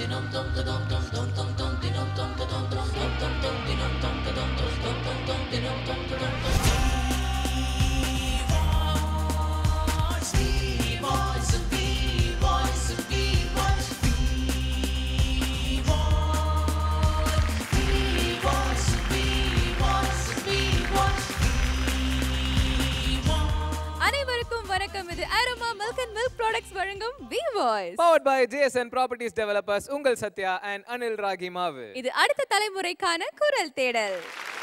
அனைவருக்கும் வணக்கம் இது Aroma milk and milk products வழங்கும் V voice powered by JSN properties developers உங்கள் சத்யா அண்ட் அனில் ராகி மாவு இது அடுத்த தலைமுறைக்கான குரல் தேடல்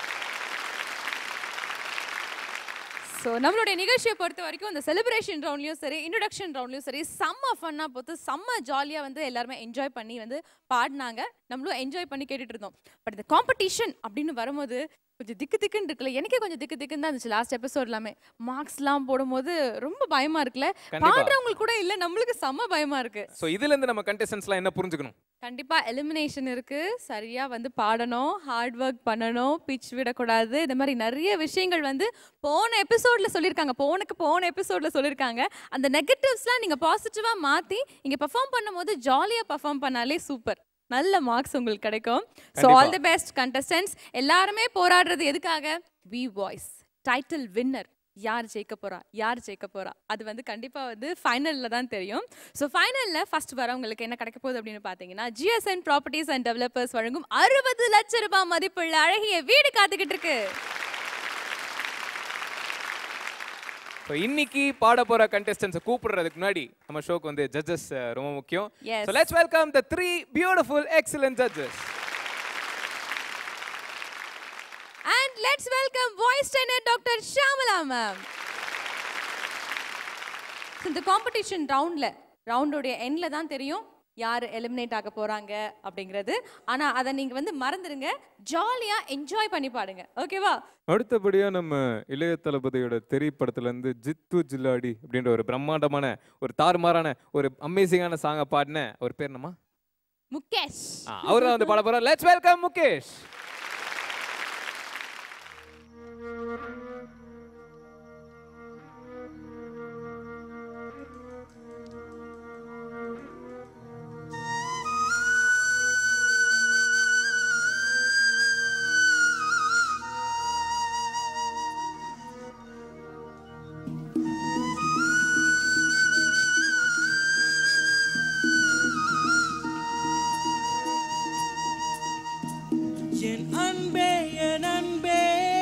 ஸோ நம்மளுடைய நிகழ்ச்சியை பொறுத்த வரைக்கும் இந்த செலிப்ரேஷன் ரவுண்ட்லையும் சரி இன்ட்ரடக்ஷன் ரவுண்ட்லையும் சரி செம்ம ஃபன்னாக பார்த்து செம்ம ஜாலியாக வந்து எல்லாருமே என்ஜாய் பண்ணி வந்து பாடினாங்க நம்மளும் என்ஜாய் பண்ணி கேட்டுட்டு இருந்தோம் பட் இந்த காம்படிஷன் அப்படின்னு வரும்போது கொஞ்சம் திக்கு திக்குன்னு இருக்குல்ல எனக்கே கொஞ்சம் திக்கு திக்குன்னு தான் இருந்துச்சு லாஸ்ட் எபிசோட் எல்லாமே மார்க்ஸ்லாம் போடும்போது ரொம்ப பயமா இருக்குல்ல கண்டிப்பா. பாடுறவங்களுக்கு கூட இல்லை நம்மளுக்கு செம்ம பயமா இருக்கு ஸோ இதுல இருந்து நம்ம கண்டெஸ்டன்ஸ்லாம் என்ன புரிஞ்சுக்கணும் கண்டிப்பா எலிமினேஷன் இருக்கு சரியா வந்து பாடணும் ஹார்ட் ஒர்க் பண்ணணும் பிச் விடக்கூடாது இந்த மாதிரி நிறைய விஷயங்கள் வந்து போன எபிசோட்ல சொல்லியிருக்காங்க போனுக்கு போன எபிசோட்ல சொல்லியிருக்காங்க அந்த நெகட்டிவ்ஸ்லாம் நீங்க பாசிட்டிவா மாத்தி இங்க பெர்ஃபார்ம் பண்ணும்போது ஜாலியா பெர்ஃபார்ம் பண்ணாலே சூப்பர் நல்ல மார்க்ஸ் உங்களுக்கு கிடைக்கும் ஸோ கண்டிப்பா. ஆல் தி பெஸ்ட் கண்டஸ்டன்ஸ் எல்லாருமே போராடுறது எதுக்காக வி வாய்ஸ் டைட்டில் வின்னர் யார் ஜெயிக்க போறா யார் ஜெயிக்க போறா அது வந்து கண்டிப்பா வந்து ஃபைனல்ல தான் தெரியும் ஸோ ஃபைனல்ல ஃபர்ஸ்ட் வரவங்களுக்கு என்ன கிடைக்க போகுது அப்படின்னு பார்த்தீங்கன்னா ஜிஎஸ்என் ப்ராப்பர்ட்டிஸ் அண்ட் டெவலப்பர்ஸ் வழங்கும் அறுபது லட்ச ரூபாய் மதிப்புள்ள அழகிய வீடு காத்துக்கிட்டு இருக்கு ஸோ இன்னைக்கு பாட போற கண்டெஸ்டன்ஸை கூப்பிடுறதுக்கு முன்னாடி நம்ம ஷோக்கு வந்து ஜட்ஜஸ் ரொம்ப முக்கியம் Yes. So let's welcome the three beautiful excellent judges and let's welcome voice trainer doctor Shamala ma'am இந்த காம்படிஷன் ரவுண்ட்ல ரவுண்டோடைய எண்ட்ல தான் தெரியும் யார் எலிமினேட் ஆக போறாங்க அப்படிங்கிறது ஆனா அதை நீங்க வந்து மறந்துடுங்க ஜாலியா என்ஜாய் பண்ணி பாடுங்க ஓகேவா அடுத்தபடியா நம்ம இளைய தளபதியோட திரைப்படத்துல இருந்து ஜித்து ஜில்லாடி அப்படின்ற ஒரு பிரம்மாண்டமான ஒரு தாறுமாறான ஒரு அமேசிங்கான சாங்கை பாடின ஒரு பேர் என்னம்மா முகேஷ் அவர் தான் வந்து பாட போறார் லெட்ஸ் வெல்கம் முகேஷ் என் அன்பே என் அன்பே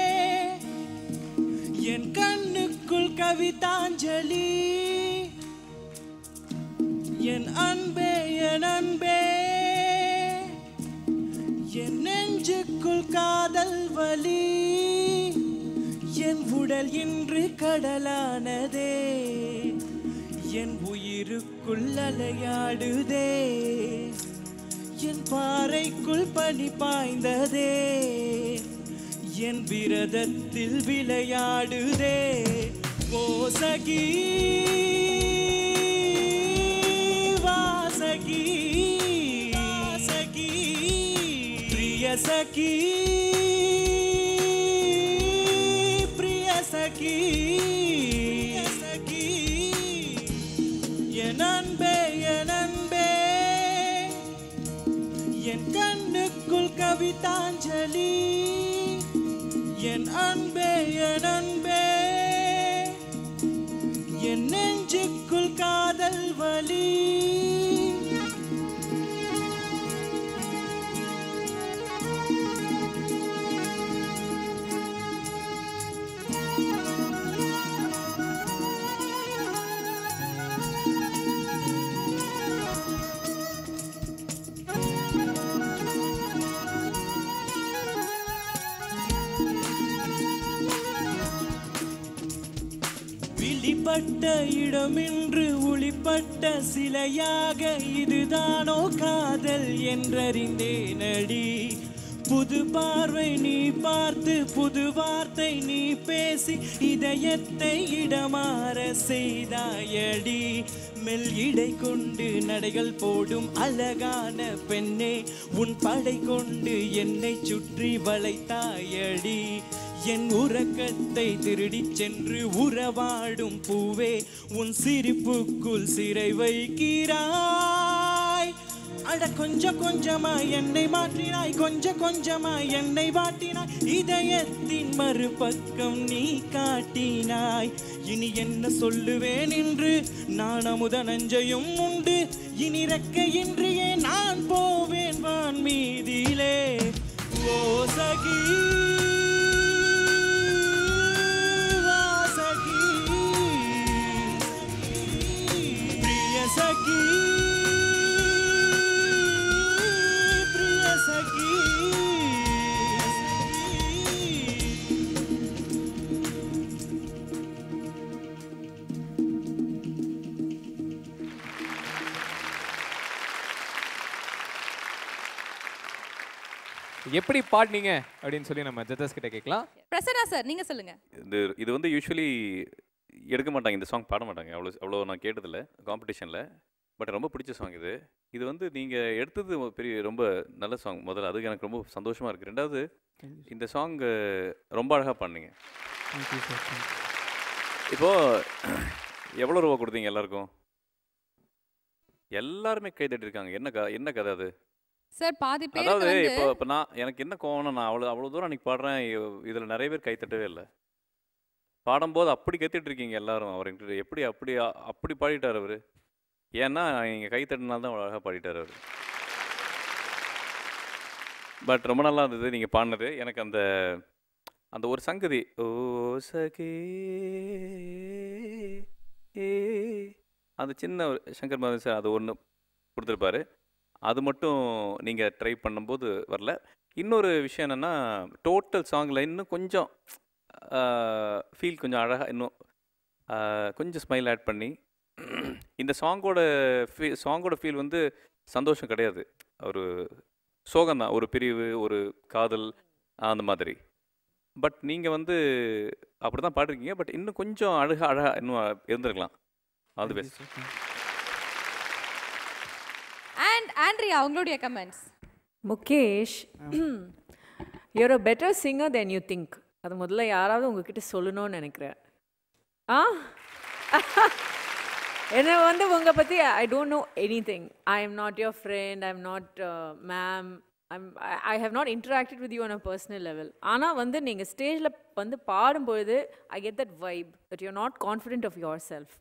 என் கண்ணுக்குள் கவிதாஞ்சலி என் அன்பே என் அன்பே என் நெஞ்சுக்குள் காதல் வலி என் உடல் இன்று கடலானதே என் உயிருக்குள் அலையாடுதே என் பாறைக்குள் பனி பாய்ந்ததே என் விரதத்தில் விளையாடுதே ஓசகி வாசகி வாசகி பிரியசகி பிரியசகி சகி என் அன்பே என் அன்பே என் கண்ணுக்குள் கவிதாஞ்சலி என் அன்பே என் அன்பே என் நெஞ்சுக்குள் காதல் வலி விழிப்பட்ட இடமின்று ஒளிப்பட்ட சிலையாக இதுதானோ காதல் என்றறிந்தேனடி புது பார்வை நீ பார்த்து புது வார்த்தை நீ பேசி இதயத்தை இடமாற செய்தாயடி மெல் இடை கொண்டு நடைகள் போடும் அழகான பெண்ணே உன் படை கொண்டு என்னை சுற்றி வளைத்தாயடி என் உறக்கத்தை திருடிச் சென்று உறவாடும் பூவே உன் சிரிப்புக்குள் சிறை வைக்கிறாய் அட கொஞ்சம் கொஞ்சமாய் என்னை மாற்றினாய் கொஞ்சம் கொஞ்சமாய் என்னை வாட்டினாய் இதயத்தின் மறுபக்கம் நீ காட்டினாய் இனி என்ன சொல்லுவேன் என்று நான் அமுத நஞ்சையும் உண்டு இனி ரெக்கையின்றியே நான் போவேன் வான் மீதிலே ஓ சகி வாசகி பிரிய சகி பிரிய சகி எப்படி பாடினீங்க அப்படின்னு சொல்லி நம்ம ஜட்ஜஸ் கிட்ட கேட்கலாம் பிரசன்னா சார் நீங்க சொல்லுங்க இது இது வந்து யூஸ்வலி எடுக்க மாட்டாங்க இந்த சாங் பாட மாட்டாங்க அவ்வளோ அவ்வளோ நான் கேட்டதில்ல காம்படிஷனில் பட் ரொம்ப பிடிச்ச சாங் இது இது வந்து நீங்கள் எடுத்தது ஒரு பெரிய ரொம்ப நல்ல சாங் முதல்ல அது எனக்கு ரொம்ப சந்தோஷமாக இருக்குது ரெண்டாவது இந்த சாங் ரொம்ப அழகாக பண்ணீங்க இப்போது எவ்வளோ ரூபா கொடுத்தீங்க எல்லாருக்கும் எல்லாருமே கை தட்டிருக்காங்க என்ன க என்ன கதை அது சார் பாதி பேருக்கு அதாவது வந்து இப்போ இப்போ நான் எனக்கு என்ன கோவம்னா நான் அவ்வளோ அவ்வளோ தூரம் அன்றைக்கி பாடுறேன் இதில் நிறைய பேர் கை தட்டவே இல்லை பாடும்போது அப்படி கத்திட்டு இருக்கீங்க எல்லாரும் அவர் எப்படி அப்படி அப்படி பாடிட்டார் அவர் ஏன்னா நீங்கள் கை தட்டினால தான் அழகாக பாடிட்டார் அவர் பட் ரொம்ப நல்லா இருந்தது நீங்கள் பாடினது எனக்கு அந்த அந்த ஒரு சங்கதி ஓ சகே ஏ அந்த சின்ன ஒரு சங்கர் மாதன் சார் அது ஒன்று கொடுத்துருப்பாரு அது மட்டும் நீங்கள் ட்ரை பண்ணும்போது வரல இன்னொரு விஷயம் என்னென்னா டோட்டல் சாங்கில் இன்னும் கொஞ்சம் ஃபீல் கொஞ்சம் அழகாக இன்னும் ஆஹ், கொஞ்சம் ஸ்மைல் ஆட் பண்ணி இந்த சாங்கோட ஃபீ சாங்கோட ஃபீல் வந்து சந்தோஷம் கிடையாது ஒரு சோகம்தான் ஒரு பிரிவு ஒரு காதல் அந்த மாதிரி பட் நீங்கள் வந்து அப்படி தான் பாடிருக்கீங்க பட் இன்னும் கொஞ்சம் அழகா அழகா இன்னும் இருந்திருக்கலாம் all the best and Andrea உங்களுடைய comments Mukesh you're a better singer than you think அது முதல்ல யாராவது உங்ககிட்ட சொல்லணும்னு நினைக்கிறேன் ஆ என்னை வந்து உங்களை பற்றி I don't know anything I am not your friend I am not ma'am I'm I have not interacted with you on a personal level ஆனால் வந்து நீங்கள் ஸ்டேஜில் வந்து பாடும்பொழுது I get that vibe that you're not confident of yourself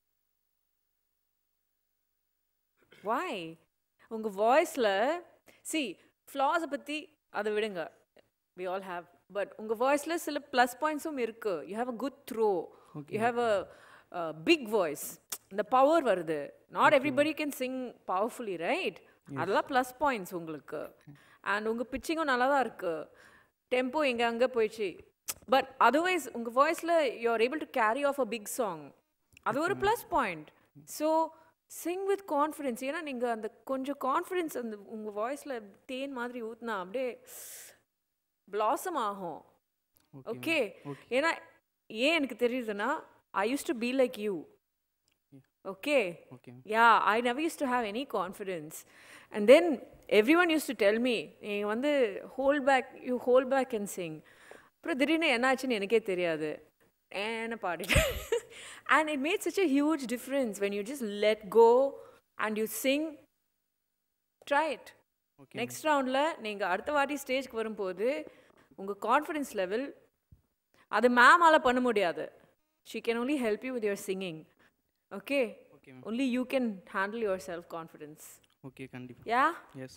வாய் உங்கள் வாய்ஸில் C ஃப்ளாஸை பற்றி அதை விடுங்க வி ஆல் ஹாவ் பட் உங்கள் வாய்ஸில் சில ப்ளஸ் பாயிண்ட்ஸும் இருக்குது you have a good throw you have a big voice இந்த பவர் வருது not everybody can sing powerfully right அதெல்லாம் ப்ளஸ் பாயிண்ட்ஸ் உங்களுக்கு அண்ட் உங்கள் பிச்சிங்கும் நல்லா தான் இருக்குது டெம்போ எங்கே அங்கே போயிடுச்சு பட் அதர்வைஸ் உங்கள் வாய்ஸில் you are able to carry off a big song அது ஒரு plus point so sing with confidence ஏன்னா நீங்கள் அந்த கொஞ்சம் கான்ஃபிடென்ஸ் அந்த உங்கள் வாய்ஸில் தேன் மாதிரி ஊற்றினா அப்படியே பிளாசம் ஆகும் ஓகே ஏன்னா ஏன் எனக்கு தெரியுதுன்னா I used to be like you okay yeah I never used to have any confidence and then everyone used to tell me நீங்கள் வந்து hold back you hold back and sing அப்புறம் திடீர்னு என்னாச்சுன்னு எனக்கே தெரியாது ஏன்னு பாடிட்டேன் and it made such a huge difference when you just let go and you sing try it next ரவுண்டில் நீங்கள் அடுத்த வாட்டி ஸ்டேஜ்க்கு வரும்போது உங்கள் கான்ஃபிடென்ஸ் லெவல் அது மேமால் பண்ண முடியாது she can only help you with your singing okay only you can handle yourself confidence okay கண்டிப்பா yeah yes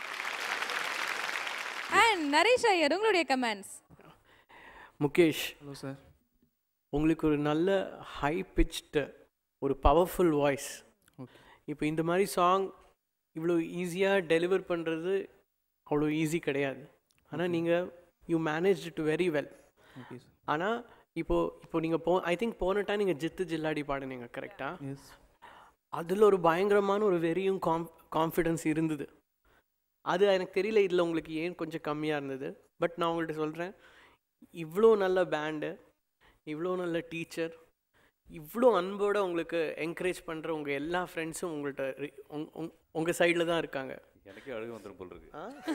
and Naresh Iyer உங்களுடைய கமெண்ட்ஸ் முகேஷ் ஹலோ சார் உங்களுக்கு ஒரு நல்ல ஹை பிச்டு ஒரு பவர்ஃபுல் வாய்ஸ் ஓகே இப்போ இந்த மாதிரி சாங் இவ்வளோ ஈஸியாக டெலிவர் பண்ணுறது அவ்வளோ ஈஸி கிடையாது ஆனால் நீங்கள் you manage to very well okay sir ஆனால் இப்போது இப்போ நீங்கள் போ ஐ திங்க் போன டைம் நீங்கள் ஜித்து ஜில்லாடி பாடுனீங்க கரெக்டாக எஸ் அதில் ஒரு பயங்கரமான ஒரு வெறியும் காம் கான்ஃபிடென்ஸ் இருந்தது அது எனக்கு தெரியல இதில் உங்களுக்கு ஏன் கொஞ்சம் கம்மியாக இருந்தது பட் நான் உங்கள்கிட்ட சொல்கிறேன் இவ்வளோ நல்ல பேண்டு இவ்வளோ நல்ல டீச்சர் இவ்வளோ அன்போட உங்களுக்கு என்கரேஜ் பண்ணுற உங்கள் எல்லா ஃப்ரெண்ட்ஸும் உங்கள்கிட்ட உங்கள் சைடில் தான் இருக்காங்க எனக்கே அழுக வந்துடும் போல் இருக்கு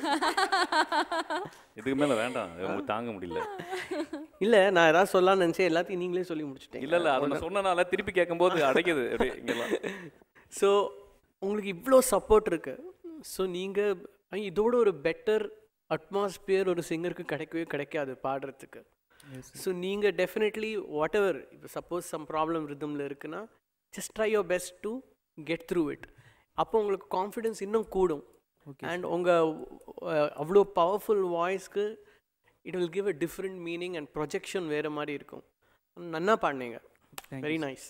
இதுக்கு மேலே வேண்டாம் இது உங்களுக்கு தாங்க முடியல இல்லை நான் ஏதாவது சொல்லலாம்னு நினச்சேன் எல்லாத்தையும் நீங்களே சொல்லி முடிச்சிட்டீங்க இல்ல இல்ல அதை நான் சொன்னனால திருப்பி கேட்கும்போது அடைக்குது அப்படியே இங்கெல்லாம் ஸோ உங்களுக்கு இவ்வளோ சப்போர்ட் இருக்குது ஸோ நீங்கள் இதோட ஒரு பெட்டர் அட்மாஸ்பியர் ஒரு சிங்கருக்கு கிடைக்கவே கிடைக்காது பாடுறதுக்கு ஸோ நீங்கள் டெஃபினெட்லி வாட் எவர் இப்போ சப்போஸ் சம் ப்ராப்ளம் ரிதமில் இருக்குன்னா just try your best to get through it அப்போ உங்களுக்கு கான்ஃபிடென்ஸ் இன்னும் கூடும் அண்ட் உங்கள் அவ்வளோ பவர்ஃபுல் வாய்ஸ்க்கு it will give a different meaning and projection வேறு மாதிரி இருக்கும் நன்னா பாடினீங்க வெரி நைஸ்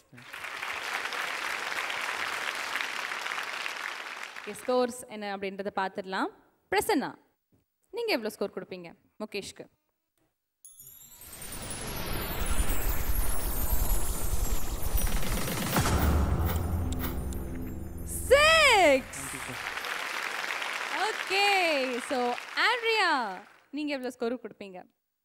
ஸ்கோர்ஸ் என்ன அப்படின்றத பார்த்துடலாம் பிரசன்னா நீங்க எவ்வளவு ஸ்கோர் கொடுப்பீங்க முகேஷ்க்கு சிக்ஸ் ஓகே ஸோ ஆண்ட்ரியா நீங்க எவ்வளவு ஸ்கோர் கொடுப்பீங்க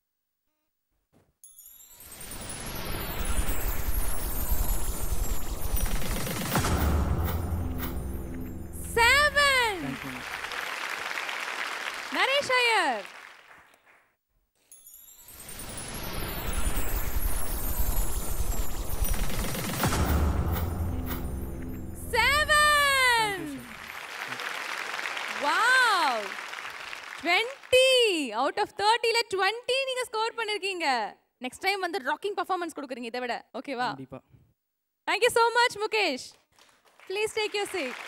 seven Naresh Iyer seven wow twenty out of தேர்ட்டியில் டுவெண்ட்டி நீங்கள் ஸ்கோர் பண்ணியிருக்கீங்க நெக்ஸ்ட் டைம் வந்து ராக்கிங் பர்ஃபார்மன்ஸ் கொடுக்குறீங்க இதை விட ஓகேவா கண்டிப்பா thank you so much Mukesh please take you seat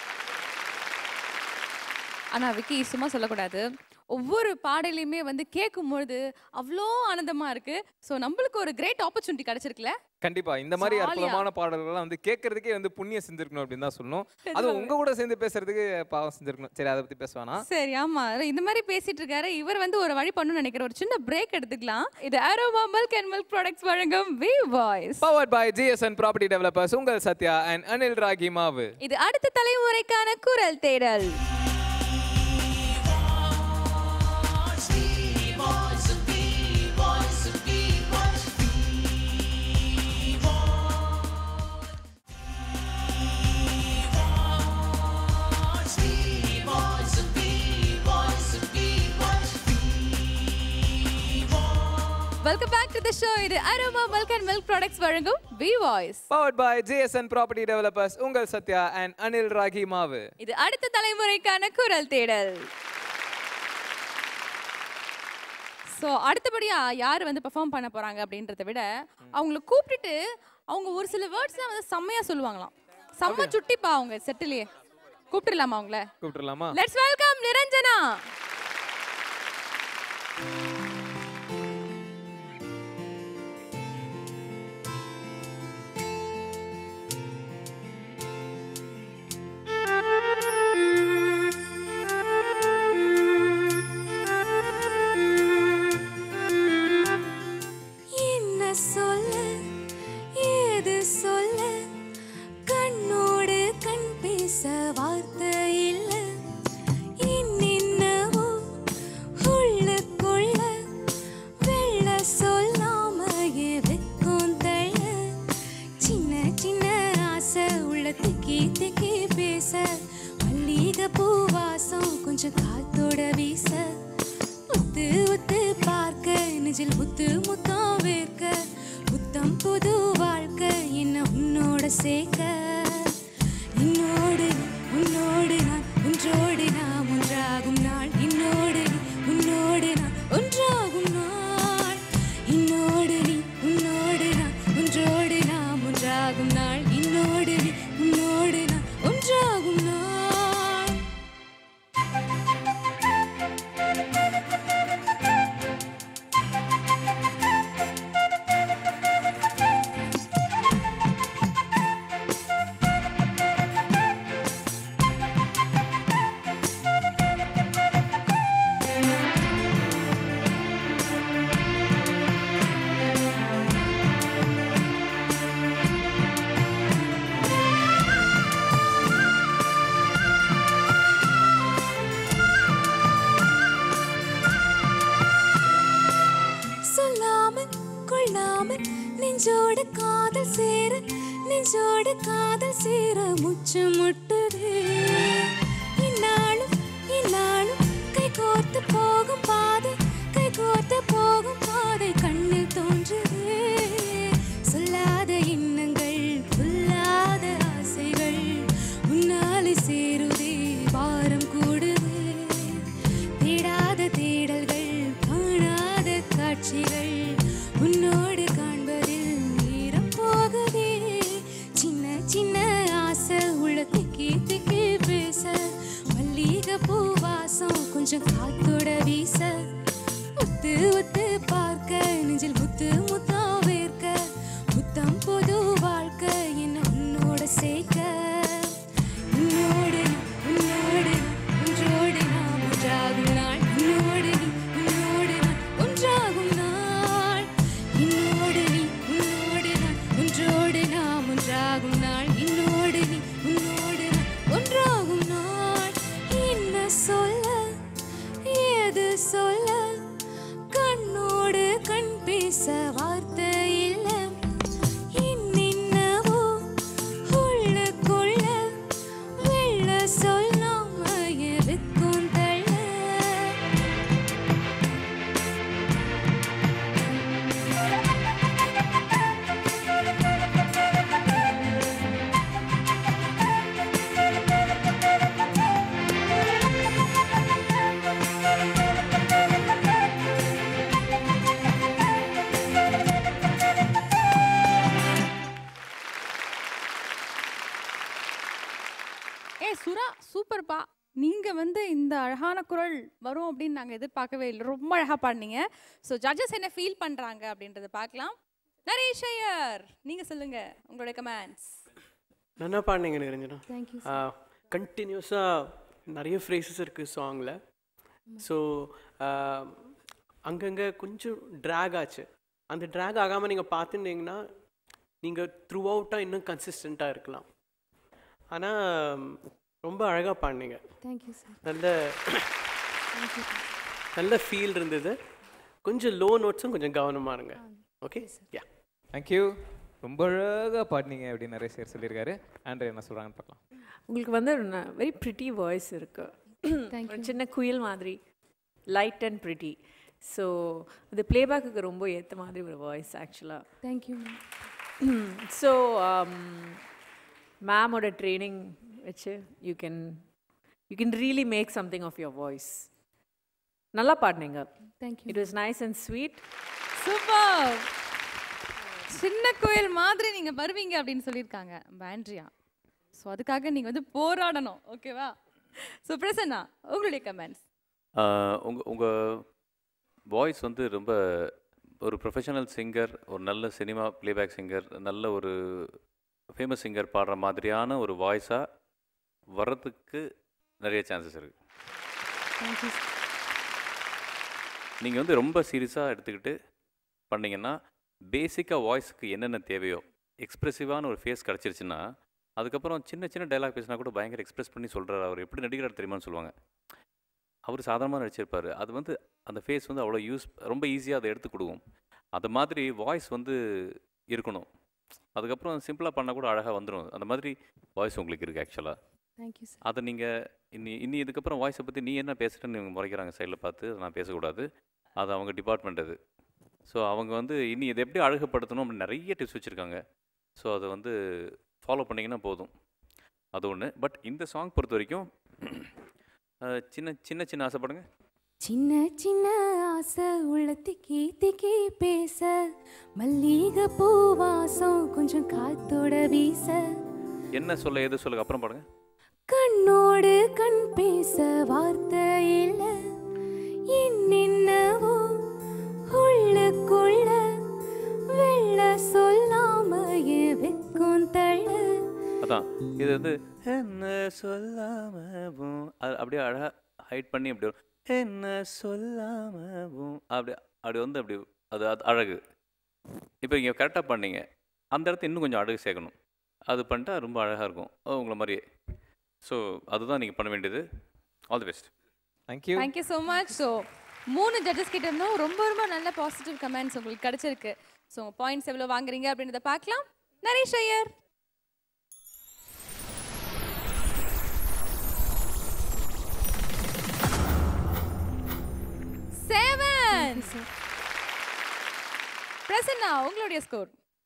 ஆனால் விக்கி சும்மா சொல்லக்கூடாது ஒவ்வொரு பாடலையுமே வந்து கேட்கும்பொழுது அவ்வளோ ஆனந்தமா இருக்கு ஸோ நம்மளுக்கு ஒரு கிரேட் ஆப்பர்ச்சுனிட்டி கிடைச்சிருக்குல்ல கண்டிப்பா இந்த மாதிரி Jolly-ஆ. அற்புதமான பாடல்கள்லாம் வந்து கேட்கறதுக்கே வந்து புண்ணியம் செஞ்சிருக்கணும் அப்படின்னு தான் சொல்லணும் அது உங்க கூட சேர்ந்து பேசுறதுக்கு பாவம் செஞ்சிருக்கணும் சரி அதை பத்தி பேசுவானா சரி ஆமா இந்த மாதிரி பேசிட்டு இருக்காரு இவர் வந்து ஒரு வழி பண்ணணும்னு நினைக்கிற ஒரு சின்ன பிரேக் எடுத்துக்கலாம் இது Aroma milk and milk products வழங்கும் V voice powered by GSN property developers உங்கள் சத்யா அண்ட் அனில் ராகி மாவு இது அடுத்த தலைமுறைக்கான குரல் தேடல் welcome back to the show இது Aroma milk and milk products வழங்கும் V voice powered by GSN property developers உங்கள் சத்யா அண்ட் அனில் ராகி மாவு இது அடுத்த தலைமுறைக்கான குரல் தேடல் ஸோ அடுத்தபடியா யார் வந்து பெர்ஃபார்ம் பண்ண போறாங்க அப்படின்றத விட அவங்கள கூப்பிட்டுட்டு அவங்க ஒரு சில வேர்ட்ஸ்லாம் வந்து செம்மையா சொல்லுவாங்களாம் செம்ம சுட்டிப்பா அவங்க செட்டிலேயே கூப்பிட்டுலாமா அவங்கள கூப்பிட்டுலாமா லெட்ஸ் வெல்கம் நிரஞ்சனா என்ன சொல்ல ஏது சொல்ல கண்ணோடு கண் பேச வார்த்தை இல்ல என்னென்னவோ உள்ளுக்குள்ள வெள்ள சொல்லாமையே வெக்கம் தள்ள சின்ன சின்ன ஆசை உள்ள திக்கி திக்கி பேச மல்லிகை பூவாசம் கொஞ்சம் காத்தோட வீச உத்து உத்து பார்க்க நெஞ்சில் முத்து முத்தம் வேர்க்க புத்தம் புது வாழ்க்கை என்ன உன்னோட சேர்க்க என்னோடு உன்னோடு நான் ஒன்றோடு நாம் ஒன்றாகும் நாள் என்னோடு நீ, உன்னோடு நான் ஒன்றாகும் நாள் என்னோடு நீ உன்னோடு நான் ஒன்றோடு நாம் ஒன்றாகும் நாள் என்னோடு நீ உன்னோடு நான் ஒன்றாகும் நாள் சொல்லாமல் கொள்ளாமல் நெஞ்சோடு காதல் சேர நெஞ்சோடு காதல் சேர முச்சு முட்டுது இந்நாளும் இந்நாளும் கை கோர்த்து போகும் பாதை கை கோர்த்து போகும் பாதை கண்ணில் தோன்றுது சொல்லாத எண்ணங்கள் புல்லாத ஆசைகள் உன்னாலே சேருதே பாரம் கூடுது பூவாசம் கொஞ்சம் காத்தோட வீச உத்து உத்து பார்க்க நெஞ்சில் முத்து முத்தா வேர்க்க முத்தம் புது வாழ்க்கை என்ன உன்னோட சேர்க்க உன்னோடு நான், உன்னோடு நான், ஒன்றோடு நாம் ஒன்றாகும் நாள் உன்னோடு நீ உன்னோடு நான் ஒன்றாகும் நாள் என்னோடு நீ உன்னோடு நான் ஒன்றோடு நாம் ஒன்றாகும் நாள் என்னோடு நீ உன்னோடு நான் ஒன்றாகும் நாள் என்ன சொல்ல ஏது சொல்ல கண்ணோடு கண் பேச வார்த்தை இல்ல என்னென்னவோ உள்ளுக்குள்ள வெள்ள சொல்லாம எதுக்கும் தள்ள ஏ சுரா சூப்பர்ப்பா நீங்க வந்து இந்த அழகான குரல் வரும் அப்படின்னு நாங்க எதிர்பார்க்கவே இல்லை ரொம்ப அழகா பாடினீங்க ஸோ ஜட்ஜஸ் என்ன ஃபீல் பண்றாங்க அப்படின்றத பார்க்கலாம் நரேஷ் ஐயர் நீங்க சொல்லுங்க உங்களோட கமெண்ட்ஸ் நல்லா பாடினீங்க நிரஞ்சனா தேங்க்யூ கண்டினியூஸாக நிறைய ஃப்ரேசஸ் இருக்குது சாங்கில் ஸோ அங்கங்கே கொஞ்சம் ட்ராக் ஆச்சு அந்த ட்ராக் ஆகாமல் நீங்கள் பார்த்துட்டீங்கன்னா நீங்கள் த்ரூ அவுட்டாக இன்னும் கன்சிஸ்டண்ட்டாக இருக்கலாம் ஆனால் ரொம்ப அழகாக பாடினீங்க தேங்க்யூ சார் நல்ல நல்ல ஃபீல் இருந்தது கொஞ்சம் லோ நோட்ஸும் கொஞ்சம் கவனமாக இருங்க ஓகே யா தேங்க்யூ ரொம்ப அழகாக பாடினீங்க அப்படின்னு நிறைய பேர் சொல்லியிருக்காரு ஆண்ட்ரே என்ன சொல்கிறாங்கன்னு பார்க்கலாம் உங்களுக்கு வந்து வெரி ப்ரிட்டி வாய்ஸ் இருக்கு ஒரு சின்ன குயில் மாதிரி லைட் அண்ட் ப்ரிட்டி ஸோ அது ப்ளேபேக்குக்கு ரொம்ப ஏற்ற மாதிரி ஒரு வாய்ஸ் ஆக்சுவலாக தேங்க்யூ ஸோ மேமோட ட்ரைனிங் வச்சு you can you can really make something of your voice நல்லா பாடினீங்க thank you it was nice and sweet super சின்ன கோயில் மாதிரி நீங்க வருவீங்க அப்படின்னு சொல்லியிருக்காங்க பேண்ட்ரியா ஸோ அதுக்காக நீங்க வந்து போராடணும் ஓகேவா ஸோ பிரசன்னா உங்களுடைய கமெண்ட்ஸ் உங்கள் உங்கள் வாய்ஸ் வந்து ரொம்ப ஒரு ப்ரொஃபஷனல் சிங்கர் ஒரு நல்ல சினிமா ப்ளேபேக் சிங்கர் நல்ல ஒரு ஃபேமஸ் சிங்கர் பாடுற மாதிரியான ஒரு வாய்ஸாக வர்றதுக்கு நிறைய சான்சஸ் இருக்குது தேங்க்யூ நீங்கள் வந்து ரொம்ப சீரியஸாக எடுத்துக்கிட்டு பண்ணீங்கன்னா பேசிக்காக வாய்ஸுக்கு என்னென்ன தேவையோ எக்ஸ்ப்ரெசிவான ஒரு ஃபேஸ் கிடச்சிருச்சுன்னா அதுக்கப்புறம் சின்ன சின்ன டைலாக் பேசினா கூட பயங்கர எக்ஸ்பிரஸ் பண்ணி சொல்கிறார் அவர் எப்படி நடிக்கிறார் தெரியுமான்னு சொல்லுவாங்க அவர் சாதாரணமாக நடிச்சிருப்பார் அது வந்து அந்த ஃபேஸ் வந்து அவ்வளோ யூஸ் ரொம்ப ஈஸியாக அதை எடுத்து கொடுக்கும் அது மாதிரி வாய்ஸ் வந்து இருக்கணும் அதுக்கப்புறம் சிம்பிளாக பண்ணால் கூட அழகாக வந்துடும் அந்த மாதிரி வாய்ஸ் உங்களுக்கு இருக்குது ஆக்சுவலாக தேங்க்யூ சார் அதை நீங்கள் இன்னி இன்னி இதுக்கப்புறம் வாய்ஸை பற்றி நீ என்ன பேசுகிறேன்னு இவங்க முறைக்கிறாங்க சைடில் பார்த்து அதை நான் பேசக்கூடாது அது அவங்க டிபார்ட்மெண்ட் அது ஸோ அவங்க வந்து இனி இதை எப்படி அழகுபடுத்தணும் அப்படின்னு நிறைய டிப்ஸ் வச்சுருக்காங்க ஸோ அதை வந்து ஃபாலோ பண்ணிங்கன்னா போதும் அது ஒன்று பட் இந்த சாங் பொறுத்த வரைக்கும் அஹ், சின்ன சின்ன சின்ன ஆசைப்படுங்க சின்ன சின்ன ஆசை உள்ள திக்கி திக்கி பேச மல்லிகை பூவாசம் கொஞ்சம் காத்தோட வீச என்ன சொல்ல எது சொல்லுங்க அப்புறம் பாடுங்க கண்ணோடு கண் பேச வார்த்தை இல்ல என்னென்னவோ உள்ளுக்குள்ள வெள்ள சொல்லாம என் வெக்கம் தள்ள அதான் இது வந்து என்ன சொல்லாமவும் அது அப்படியே அழகாக ஹைட் பண்ணி அப்படி வரும். என்ன சொல்லாமவும் அப்படி அப்படி வந்து அப்படி அது அது அழகு இப்போ இங்கே கரெக்டாக பண்ணீங்க அந்த இடத்த இன்னும் கொஞ்சம் அழகு சேர்க்கணும் அது பண்ணிட்டா ரொம்ப அழகாக இருக்கும் அது உங்களை மாதிரியே ஸோ அதுதான் நீங்கள் பண்ண வேண்டியது all the best thank you thank you so much so மூணு ஜட்ஜஸ் கிட்ட இருந்தும் ரொம்ப ரொம்ப நல்ல பாசிட்டிவ் கமெண்ட்ஸ் உங்களுக்கு கிடைச்சிருக்கு ஸோ உங்கள் பாயிண்ட்ஸ் எவ்வளோ வாங்குறீங்க அப்படின்றத பார்க்கலாம் நரேஷ் ஐயர் செவன் பிரசன்னா உங்களுடைய ஸ்கோர்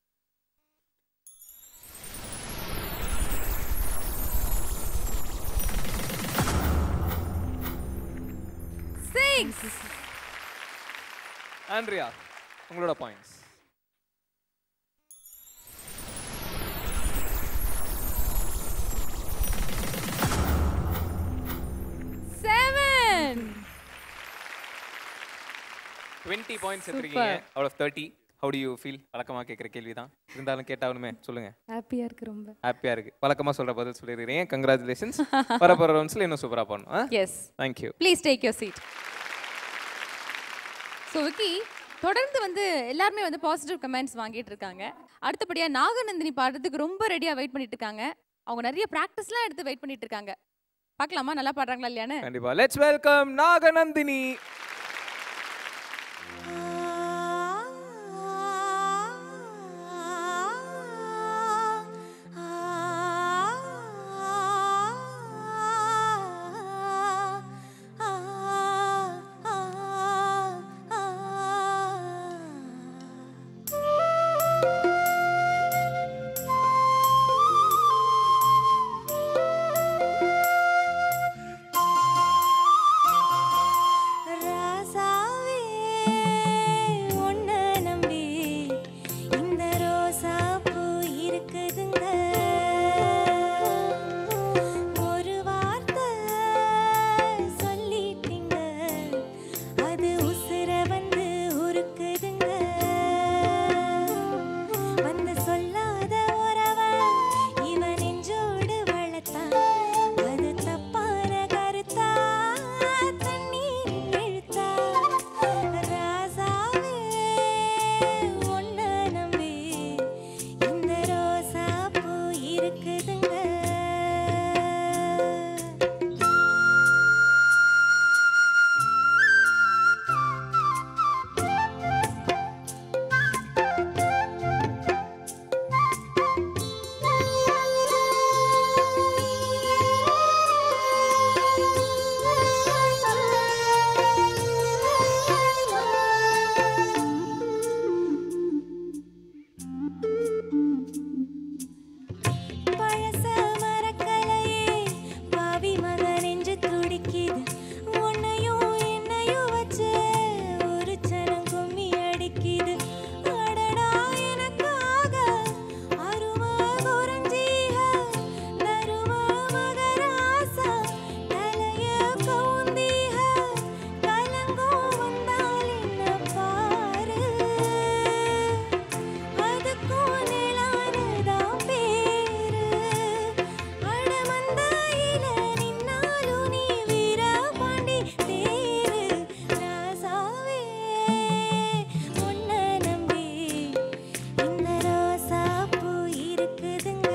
சிக்ஸ் ஆண்ட்ரியா உங்களோட பாயிண்ட்ஸ் டுவெண்ட்டி பாயிண்ட்ஸ் எடுத்துருக்கீங்க out of thirty how do you feel வழக்கமாக கேட்குற கேள்வி தான் இருந்தாலும் கேட்டாலுமே சொல்லுங்க ஹாப்பியாக இருக்கு ரொம்ப ஹாப்பியாக இருக்கு வழக்கமாக சொல்கிற பதில் சொல்லிடுறீங்க கங்க்ராச்சுலேஷன்ஸ் வரப்போகிற ரவுண்ட்ஸில் இன்னும் சூப்பராக பண்ணணும் yes thank you please take your seat so Vicky தொடர்ந்து வந்து எல்லாருமே வந்து பாசிட்டிவ் கமெண்ட்ஸ் வாங்கிட்டு இருக்காங்க அடுத்தபடியாக நாகநந்தினி பாடுறதுக்கு ரொம்ப ரெடியாக வெயிட் பண்ணிட்டு இருக்காங்க அவங்க நிறைய ப்ராக்டிஸ்லாம் எடுத்து வெயிட் பண்ணிட்டு இருக்காங்க பார்க்கலாமா நல்லா பாடுறாங்களா இல்லையான்னு கண்டிப்பா லெட்ஸ் வெல்கம் நாகநந்தினி ராசாவே உன்னை நம்பி இந்த ரோசா பூ இருக்குதுங்க ஒரு வார்த்தை சொல்லிட்டீங்க அது உசுர வந்து உருக்குதுங்க வந்து சொல்லாத உறவ இவன் நெஞ்சோடு வளர்த்தான் அது தப்பான கருத்தா தண்ணீர் இழுத்தா ராசாவே உன்னை நம்பி இந்த ரோசா பூ இருக்குதுங்க பழச மறக்கலையே பாவி மகன் நெஞ்சு துடிக்குது உன்னையும் என்னையும் வச்சு ஒரு சனம் கும்மி அடிக்குது அடடா எனக்காக அருமை குறைஞ்சீக தரும மகராசா தலைய கவுந்தீக கலங்கும் வந்தால் என்ன பாரு அதுக்கும் நிலானதான் பேரு அடமந்தாயில நின்னாலும் நீ வீரபாண்டி தேரு ராசாவே உன்னை நம்பி இந்த ரோசா பூ இருக்குதுங்க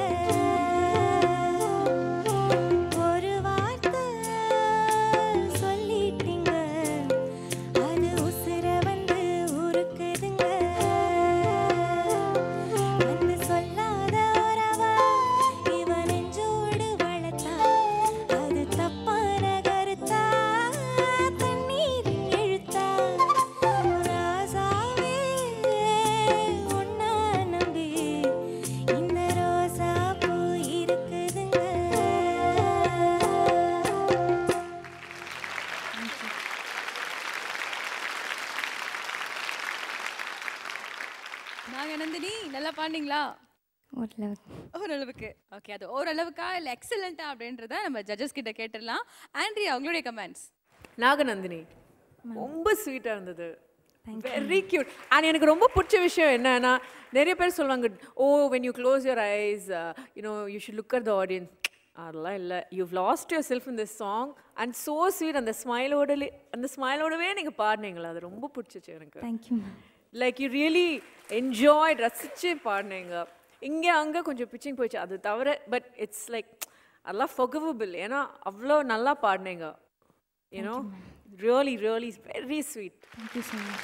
ஒரு வார்த்தை சொல்லிட்டீங்க அது உசுர வந்து உருக்குதுங்க வந்து சொல்லாத உறவ இவன் நெஞ்சோடு வளர்த்தா அது தப்பான கருத்தா தண்ணீர் இழுத்தா ராசாவே உன்னை நம்பி இந்த ரோசா பூ இருக்குதுங்க நாகநந்தினி நல்லா பாடினீங்களா ஓரளவு ஓரளவுக்கு ஓகே அது ஓரளவுக்கா இல்லை எக்ஸலண்ட்டா அப்படின்றத நம்ம ஜட்ஜஸ் கிட்ட கேட்டுடலாம் ஆண்ட்ரி அவங்களுடைய கமெண்ட்ஸ் நாகநந்தினி ரொம்ப ஸ்வீட்டாக இருந்தது வெரி கியூட் அண்ட் எனக்கு ரொம்ப பிடிச்ச விஷயம் என்னன்னா நிறைய பேர் சொல்லுவாங்க oh when you close your eyes you know you should look at the audience அதெல்லாம் இல்லை யூ லாஸ்ட் யுவர் செல்ஃப் இந்த சாங் அண்ட் சோ ஸ்வீட் அந்த ஸ்மைலோட அந்த ஸ்மைலோடவே நீங்கள் பாடினீங்களா அது ரொம்ப பிடிச்சிச்சு எனக்கு thank you ma'am like you really enjoy ரசிச்சு பாடினீங்க இங்கே அங்கே கொஞ்சம் பிச்சிங் போயிடுச்சு அது தவிர பட் இட்ஸ் லைக் அதெல்லாம் ஃபொகவபிள் ஏன்னா அவ்வளோ நல்லா பாடினீங்க you know really really very sweet thank you so much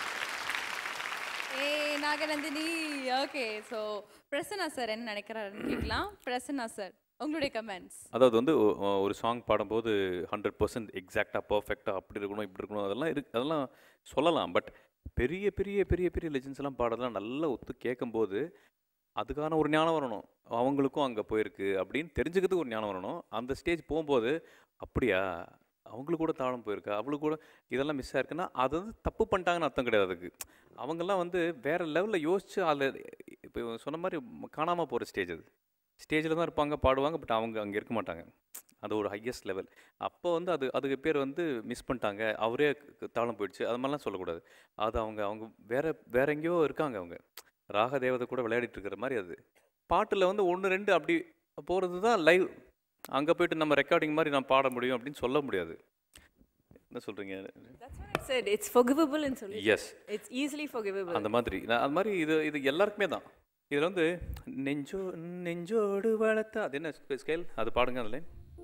ஏ Naganandini okay so Prasanna sir என்ன நினைக்கிறாருன்னு கேட்கலாம் பிரசன்னா சார் உங்களுடைய கமெண்ட்ஸ் அதாவது வந்து ஒ- ஒ- ஒரு சாங் பாடும்போது ஹண்ட்ரட் பர்சன்ட் எக்ஸாக்டாக பர்ஃபெக்டாக அப்படி இருக்கணும் இப்படி இருக்கணும் அதெல்லாம் இருக்கு அதெல்லாம் சொல்லலாம் பட் பெரிய பெரிய பெரிய பெரிய லெஜெண்ட்ஸ் எல்லாம் பாடுறதெல்லாம் நல்லா ஒத்து கேட்கும்போது அதுக்கான ஒரு ஞானம் வரணும் அவங்களுக்கும் அங்கே போயிருக்கு அப்படின்னு தெரிஞ்சுக்கிறதுக்கு ஒரு ஞானம் வரணும் அந்த ஸ்டேஜ் போகும்போது அப்படியா அவங்களுக்கு கூட தாளம் போயிருக்கா அவளுக்கு கூட இதெல்லாம் மிஸ் ஆயிருக்குன்னா அது வந்து தப்பு பண்ணிட்டாங்கன்னு அர்த்தம் கிடையாது அதுக்கு அவங்கெல்லாம் வந்து வேற லெவலில் யோசிச்சு அதில் இப்போ சொன்ன மாதிரி காணாமல் போகிற ஸ்டேஜ் அது ஸ்டேஜில் தான் இருப்பாங்க பாடுவாங்க பட் அவங்க அங்கே இருக்க மாட்டாங்க அது ஒரு ஹையஸ்ட் லெவல் அப்போ வந்து அது அதுக்கு பேர் வந்து மிஸ் பண்ணிட்டாங்க அவரே க- தாளம் போயிடுச்சு அது மாதிரிலாம் சொல்லக்கூடாது அது அவங்க அவங்க வேற வேற எங்கேயோ இருக்காங்க அவங்க ராக தேவதை கூட விளையாடிட்டு இருக்கிற மாதிரி அது பாட்டில் வந்து ஒன்று ரெண்டு அப்படி போகிறது தான் லைவ் அங்கே போயிட்டு நம்ம ரெக்கார்டிங் மாதிரி நான் பாட முடியும் அப்படின்னு சொல்ல முடியாது என்ன சொல்கிறீங்க I said it's forgivable in சொல்லி Yes. It's easily forgivable. அந்த மாதிரி நான் அது மாதிரி இது இது எல்லாருக்குமே தான் இதில் வந்து நெஞ்சோ நெஞ்சோடு வளர்த்தா அது என்ன ஸ்கேல் அது பாடுங்க அதில்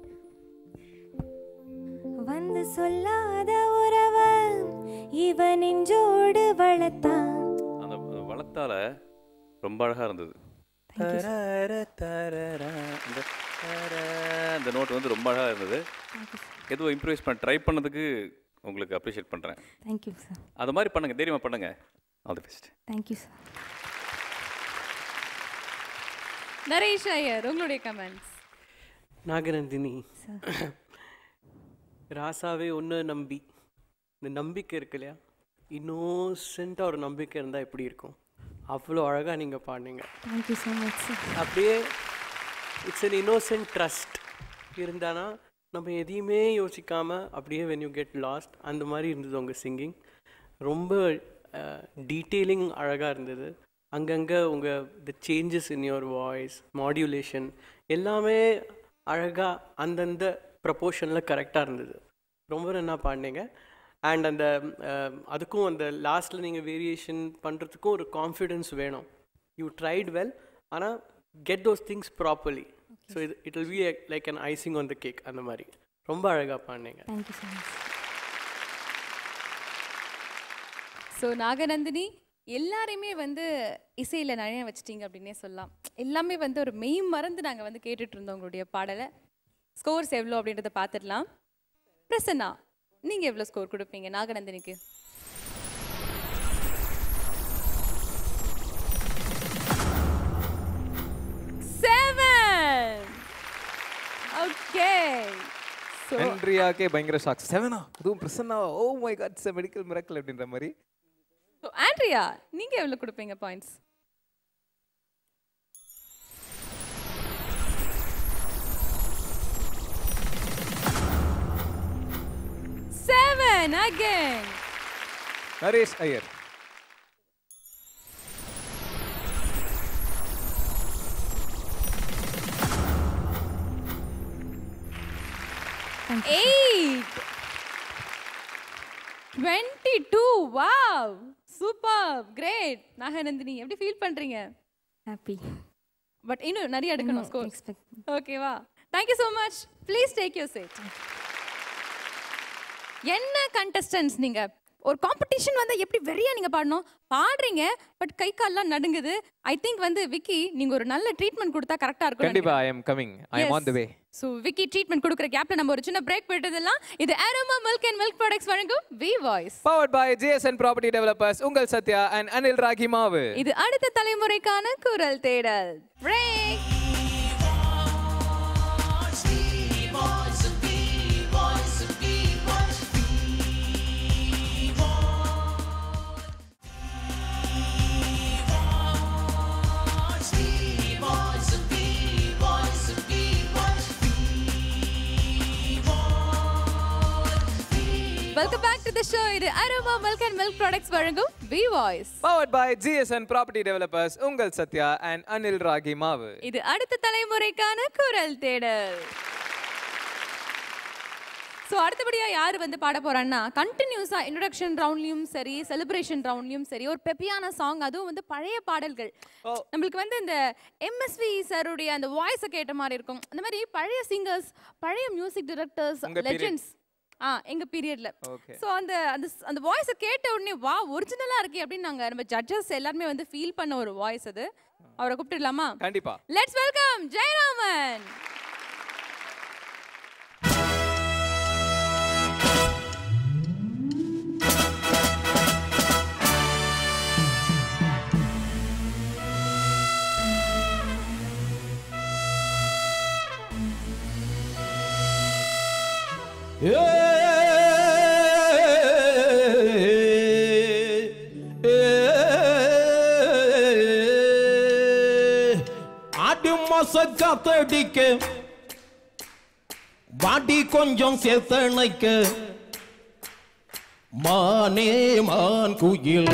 வந்து சொல்லாத உறவ இவ நெஞ்சோடு வளர்த்தான் அந்த வளர்த்தால ரொம்ப அழகாக இருந்தது தரர, தரர, இந்த தர, இந்த நோட் வந்து ரொம்ப அழகாக இருந்தது எதுவும் இம்ப்ரூவைஸ் பண்ண ட்ரை பண்ணதுக்கு உங்களுக்கு அப்ரிஷியேட் பண்ணுறேன் தேங்க்யூ சார் அது மாதிரி பண்ணுங்க தைரியமா பண்ணுங்க all the best thank you sir Naresh Iyer உங்களுடைய கமெண்ட்ஸ் நாகநந்தினி ராசாவே ஒன்று நம்பி இந்த நம்பிக்கை இருக்கு இல்லையா இன்னோசென்ட்டாக ஒரு நம்பிக்கை இருந்தால் எப்படி இருக்கும் அவ்வளோ அழகாக நீங்கள் பாடுனீங்க தேங்க்யூ ஸோ மச் சார் அப்படியே இட்ஸ் an innocent ட்ரஸ்ட் இருந்தானா நம்ம எதையுமே யோசிக்காம அப்படியே வென் யூ கெட் லாஸ்ட் அந்த மாதிரி இருந்தது உங்கள் சிங்கிங் ரொம்ப டீட்டெயிலிங் அழகாக இருந்தது அங்கங்கே உங்கள் the changes in your voice modulation எல்லாமே அழகாக அந்தந்த ப்ரப்போர்ஷனில் கரெக்டாக இருந்தது ரொம்ப நல்லா பாடினீங்க அண்ட் அந்த அஹ், அதுக்கும் அந்த லாஸ்ட்டில் நீங்கள் வேரியேஷன் பண்ணுறதுக்கும் ஒரு கான்ஃபிடென்ஸ் வேணும் யூ ட்ரைட் வெல் ஆனால் get those things properly so இது it will be like an icing on the cake அந்த மாதிரி ரொம்ப அழகாக பாடினீங்க thank you so much so Naganandini எல்லாரையுமே வந்து இசையில் நழைய வச்சிட்டீங்க அப்படின்னே சொல்லலாம் எல்லாமே வந்து ஒரு மெய் மறந்து நாங்கள் வந்து கேட்டுட்டு இருந்தோம் உங்களுடைய பாடலை ஸ்கோர்ஸ் எவ்வளோ அப்படின்றத பார்த்துடலாம் பிரசன்னா நீங்கள் எவ்வளோ ஸ்கோர் கொடுப்பீங்க நாகநந்தினிக்கு செவன் ஓகே ஸோ ஆண்ட்ரியாக்கே பயங்கர ஷாக் செவனா அதுவும் Prasanna oh my God it's medical miracle அப்படின்ற மாதிரி ஸோ ஆண்ட்ரியா நீங்கள் எவ்வளோ கொடுப்பீங்க points seven again Naresh Iyer eight twenty two wow super great Naganandini எப்படி ஃபீல் பண்றீங்க ஹாப்பி பட் இன்னும் நிறைய எடுக்கணும் இன்னும் ஸ்கோர் expect ஓகேவா thank you so much please take you seat என்ன கண்டஸ்டன்ஸ் நீங்க ஒரு காம்படிஷன் வந்தா எப்படி வெறியா நீங்க பாடணும் பாடுறீங்க பட் கை கால்லாம் நடுங்குது ஐ திங்க் வந்து விக்கி நீங்க ஒரு நல்ல ட்ரீட்மெண்ட் கொடுத்தா கரெக்டா இருக்கும் கண்டிப்பா I am coming I am on the way so Vicky treatment கொடுக்குற கேப்ல நம்ம ஒரு சின்ன பிரேக் போயிட்டதெல்லாம் இது Aroma milk and milk products வழங்கும் V voice powered by GSN property developers உங்கள் சத்யா அண்ட் அனில் ராகி மாவு இது அடுத்த தலைமுறைக்கான குரல் தேடல் break welcome back to the show இது Aroma milk and milk products வழங்கும் V voice powered by GSN property developers உங்கள் சத்யா அண்ட் அனில் ராகி மாவு இது அடுத்த தலைமுறைக்கான குரல் தேடல் ஸோ அடுத்தபடியா யார் வந்து பாட போறான்னா கண்டினியூஸா இன்ட்ரடக்ஷன் ரவுண்ட்லயும் சரி செலிப்ரேஷன் ரவுண்ட்லயும் சரி ஒரு பெப்பியான சாங் அதுவும் வந்து பழைய பாடல்கள் நம்மளுக்கு வந்து இந்த எம்எஸ்வி சாருடைய அந்த வாய்ஸை கேட்ட மாதிரி இருக்கும் அந்த மாதிரி பழைய சிங்கர்ஸ் பழைய மியூசிக் டிரெக்டர்ஸ் உங்க period. லெஜெண்ட்ஸ் ஆ எங்க பீரியட்ல Okay. ஸோ அந்த அந்த ஸ்- அந்த வாய்ஸை கேட்ட உடனே வா ஒரிஜினலா இருக்கே அப்படின்னு நாங்க நம்ம ஜட்ஜஸ் எல்லாருமே வந்து ஃபீல் பண்ண ஒரு வாய்ஸ் அது அவரை கூப்பிட்டுடலாமா கண்டிப்பா லெட்ஸ் வெல்கம் ஜெயராமன் ஆடி மாச காத்தடிக்க வாடி கொஞ்சம் சேர்த்தணைக்க மானே மான் குயில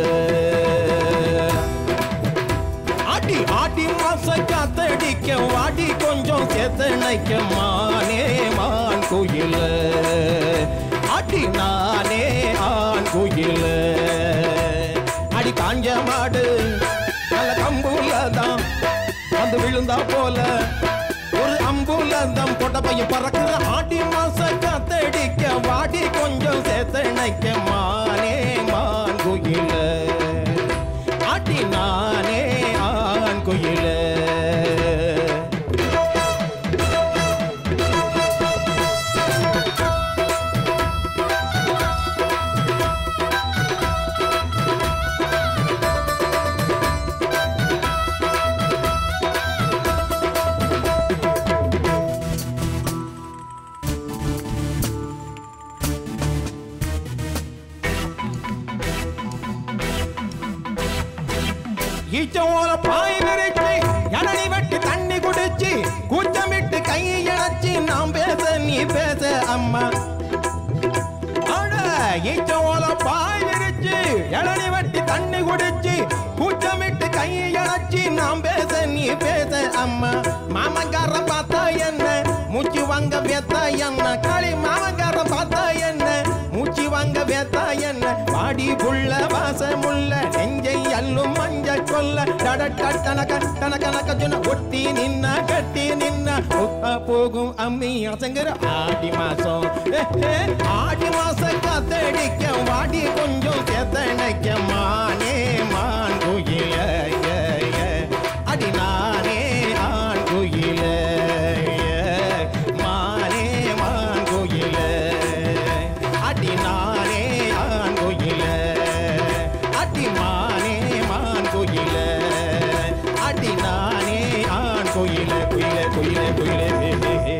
ஆடி ஆடி மாச காத்தடிக்க வாடி கொஞ்சம் சேர்த்தணைக்க மானே மான் குயில ஆடி நானே ஆண் குயில அடி காஞ்ச மாடு நல்ல கம்புல தான் வந்து விழுந்தா போல ஒரு அம்புல தம் கொட்ட பையன் பறக்குற ஆடி மாச காத்தடிக்க வாடி கொஞ்சம் சேர்த்தணைக்க மானே மான் குயில ஆடி நானே ஆண் குயில ஈச்சோல பாய் விரிச்சு இளநி வெட்டி தண்ணி குடிச்சு கூச்சமிட்டு கை இழைச்சி நாம் பேச நீ பேச அம்மா அட ஈச்சோல பாய் விரிச்சு இளநி வெட்டி தண்ணி குடிச்சு கூச்சமிட்டு கை இழைச்சி நாம் பேச நீ பேச அம்மா மாமங்கார பார்த்தா என்ன மூச்சு வாங்க வேத்தா என்ன களி மாமங்கார பார்த்தா என்ன மூச்சு வாங்க வேத்தா என்ன பாடி புள்ள வாசமுள்ள நெஞ்சை அல்லும் மஞ்ச கொல்ல டடட்ட டனக டனகனக சொன்ன ஒட்டி நின்ன கட்டி நின்ன ஒத்த போகும் அம்மி அசங்கர ஆடி மாசம் ஏ, ஏ, ஆடி மாச காத்தடிக்க வாடி கொஞ்சம் சேத்தனைக்க மானே மான் குயில ஏ, ஏ. அடி நானே ஆண் குயில ஏ, மானே மான் குயில அடி நானே ஆண் குயில அடி மானே மான் குயில அடி நானே ஆண் குயில குயில குயில குயில ஹே, ஹே, ஹே.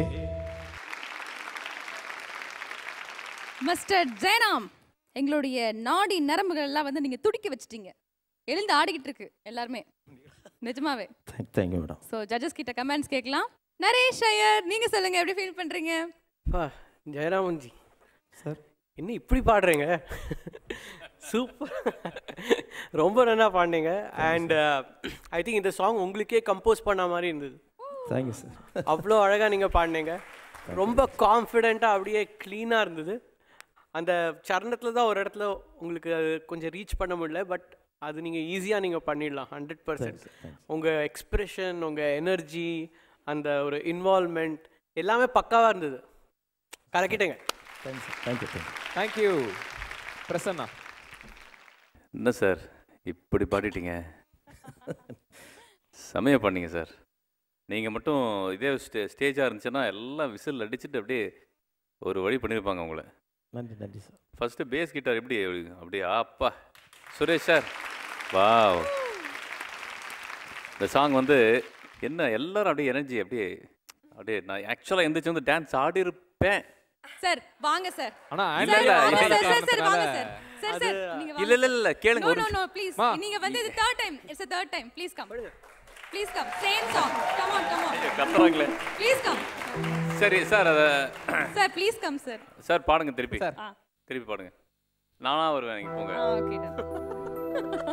மிஸ்டர் ஜெயராம் எங்களுடைய நாடி நரம்புகள் எல்லாம் வந்து நீங்க துடிக்க வச்சிட்டீங்க எழுந்து ஆடிக்கிட்டு இருக்கு எல்லாருமே நிஜமாவே தேங்க்யூ மேடம் ஸோ ஜட்ஜஸ் கிட்ட கமெண்ட்ஸ் கேட்கலாம் நரேஷ் ஐயர் நீங்க சொல்லுங்க எப்படி ஃபீல் பண்றீங்க பா ஜெயராமன்ஜி சார் என்ன இப்படி பாடுறீங்க சூப்பர் ரொம்ப நல்லா பாடினீங்க அண்ட் ஐ திங்க் இந்த சாங் உங்களுக்கே கம்போஸ் பண்ண மாதிரி இருந்தது தேங்க்யூ சார் அவ்வளோ அழகாக நீங்கள் பாடினீங்க ரொம்ப கான்ஃபிடெண்ட்டாக அப்படியே க்ளீனாக இருந்தது அந்த சரணத்தில் தான் ஒரு இடத்துல உங்களுக்கு அது கொஞ்சம் ரீச் பண்ண முடியல பட் அது நீங்கள் ஈஸியாக நீங்கள் பண்ணிடலாம் ஹண்ட்ரட் பர்சன்ட் உங்கள் எக்ஸ்ப்ரெஷன் உங்கள் எனர்ஜி அந்த ஒரு இன்வால்மெண்ட் எல்லாமே பக்காவாக இருந்தது கலக்கிட்டேங்க thanks thank you thank you thank you Prasanna என்ன சார் இப்படி பாடிட்டீங்க செமையா பண்ணீங்க சார் நீங்கள் மட்டும் இதே ஸ்டே ஸ்டேஜாக இருந்துச்சுன்னா எல்லாம் விசில் அடிச்சுட்டு அப்படியே ஒரு வழி பண்ணியிருப்பாங்க உங்களை நன்றி நன்றி சார் ஃபஸ்ட்டு பேஸ் கிட்டார் எப்படி அப்படியே அப்பா சுரேஷ் சார் வாவ் இந்த சாங் வந்து என்ன எல்லாரும் அப்படியே எனர்ஜி அப்படியே அப்படியே நான் ஆக்சுவலாக எந்திரிச்சு வந்து டான்ஸ் ஆடி இருப்பேன் சார் வாங்க சார் ஆனா சார் ஆண்டர்ல வாங்க இல்லாத சார் சார் சார் வாங்க காரணத்தினால சார் சார் சார் நீங்க இல்ல இல்ல இல்ல கேளுங்க நோ ஒரு நோ நிமிஷம். நோ ப்ளீஸ் மா. நீங்க வந்து இது third time it's a third time please come please come same song come on come on கத்துறாங்களே ப்ளீஸ் கம் சரி சார் அதை sir please come sir sir பாடுங்க திருப்பி சார். ஆ. திருப்பி பாடுங்க நானா வருவேன் நீங்க போங்க ஆ ஓகே டன்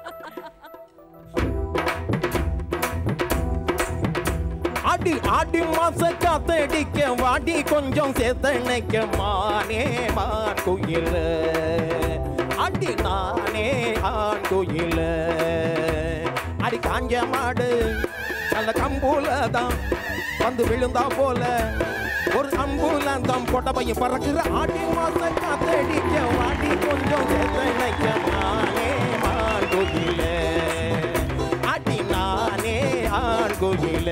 ஆடி ஆடி மாச காத்தடிக்க வாடி கொஞ்சம் சேத்தனைக்க மானே மான் குயில அடி நானே ஆண் குயில அடி காஞ்ச மாடு நல்ல கம்பூல தான் வந்து விழுந்தா போல ஒரு அம்புல தான் பொட்ட பையன் பறக்குற ஆடி மாச காத்தடிக்க வாடி கொஞ்சம் சேத்தனைக்க மானே மான் குயில அடி நானே ஆண் குயில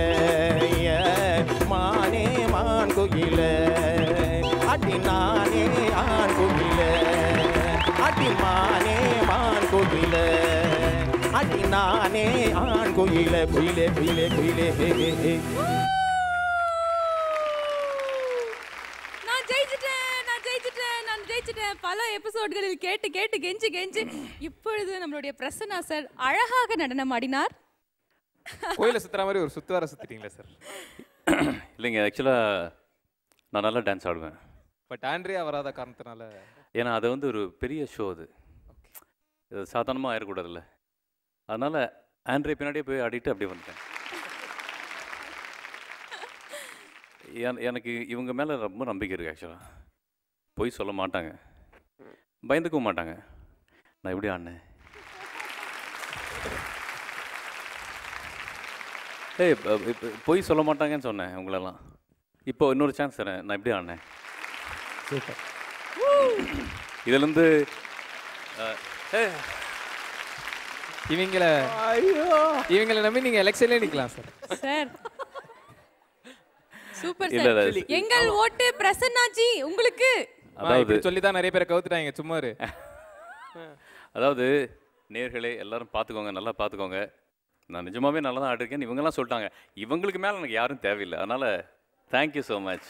மானே மான் குயில அடி நானே ஆண் குயில அடி மானே மான் குயில அடி நானே ஆண் குயில குயிலே குயிலே குயிலே ஹே ஹே ஹே நான் ஜெயிச்சிட்டேன் நான் ஜெயிச்சிட்டேன் நான் ஜெயிச்சிட்டேன் பல எபிசோட்களில் கேட்டு கேட்டு கெஞ்சி கெஞ்சி இப்பொழுது நம்மளுடைய பிரசன்னா சார் அழகாக நடனம் ஆடினார் கோயில சுத்துற மாதிரி ஒரு சுத்து வர சுத்திட்டீங்களா சார் இல்லைங்க ஆக்சுவலாக நான் நல்லா டான்ஸ் ஆடுவேன் பட் ஆண்ட்ரியா வராத காரணத்தினால ஏன்னா அது வந்து ஒரு பெரிய ஷோ அது இது சாதாரணமாக ஆயிடக்கூடாதுல்ல அதனால் ஆண்ட்ரே பின்னாடியே போய் ஆடிட்டு அப்படியே வந்துட்டேன் என்- எனக்கு இவங்க மேலே ரொம்ப நம்பிக்கை இருக்குது ஆக்சுவலாக போய் சொல்ல மாட்டாங்க பயந்துக்கவும் மாட்டாங்க நான் எப்படி ஆடினேன் ஏய் ப- இப்ப பொய் சொல்ல மாட்டாங்கன்னு சொன்னேன் உங்களெல்லாம் இப்போ இன்னொரு சான்ஸ் தரேன் நான் எப்படி ஆடினேன் சூப்பர் இதுலேருந்து அஹ், ஏய், இவங்கள இவங்கள நம்பி நீங்க எலெக்ஷன்லேயே நிக்கலாம் சார் சார் சூப்பர் இல்ல, சார் இல்ல, எங்கள் ஓட்டு பிரசன்னாஜி உங்களுக்கு அதாவது சொல்லி தான் நிறைய பேரை கவுத்துட்டாங்க சும்மா இரு. அதாவது நேர்களே எல்லாரும் பார்த்துக்கோங்க நல்லா பார்த்துக்கோங்க நான் நிஜமாவே நல்லா தான் ஆடிருக்கேன் இவங்கெல்லாம் சொல்லிட்டாங்க இவங்களுக்கு மேலே எனக்கு யாரும் தேவையில்லை அதனால் தேங்க்யூ ஸோ மச்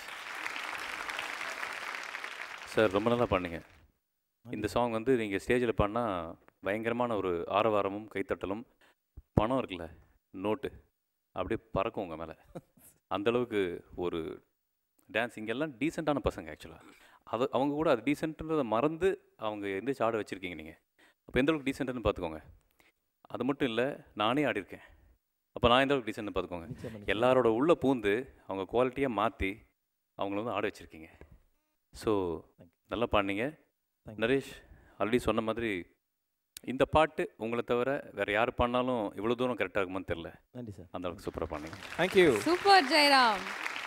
சார் ரொம்ப நல்லா பண்ணீங்க இந்த சாங் வந்து நீங்கள் ஸ்டேஜில் பாடினா பயங்கரமான ஒரு ஆரவாரமும் கைத்தட்டலும் பணம் இருக்குல்ல நோட்டு அப்படியே பறக்கும் உங்கள் மேலே அந்தளவுக்கு ஒரு டான்ஸ் இங்கெல்லாம் டீசெண்டான பசங்க ஆக்சுவலாக அது அவங்க கூட அது டீசென்ட்ன்றதை மறந்து அவங்க எந்திரிச்சு ஆட வச்சுருக்கீங்க நீங்கள் அப்போ எந்த அளவுக்கு டீசென்ட்னு பார்த்துக்கோங்க அது மட்டும் இல்லை நானே ஆடிருக்கேன் அப்போ நான் எந்த அளவுக்கு டீசென்ட்னு பார்த்துக்கோங்க நிச்சயமா, எல்லாரோட உள்ள பூந்து அவங்க குவாலிட்டியாக மாற்றி அவங்கள வந்து ஆட வச்சுருக்கீங்க ஸோ நல்லா பாடினீங்க Thank you. நரேஷ் ஆல்ரெடி சொன்ன மாதிரி இந்த பாட்டு உங்களை தவிர வேறு யார் பாடினாலும் இவ்வளோ தூரம் கரெக்டாக இருக்குமான்னு தெரில நன்றி சார் அந்த அளவுக்கு சூப்பராக பாடினீங்க தேங்க்யூ சூப்பர் ஜெயராம்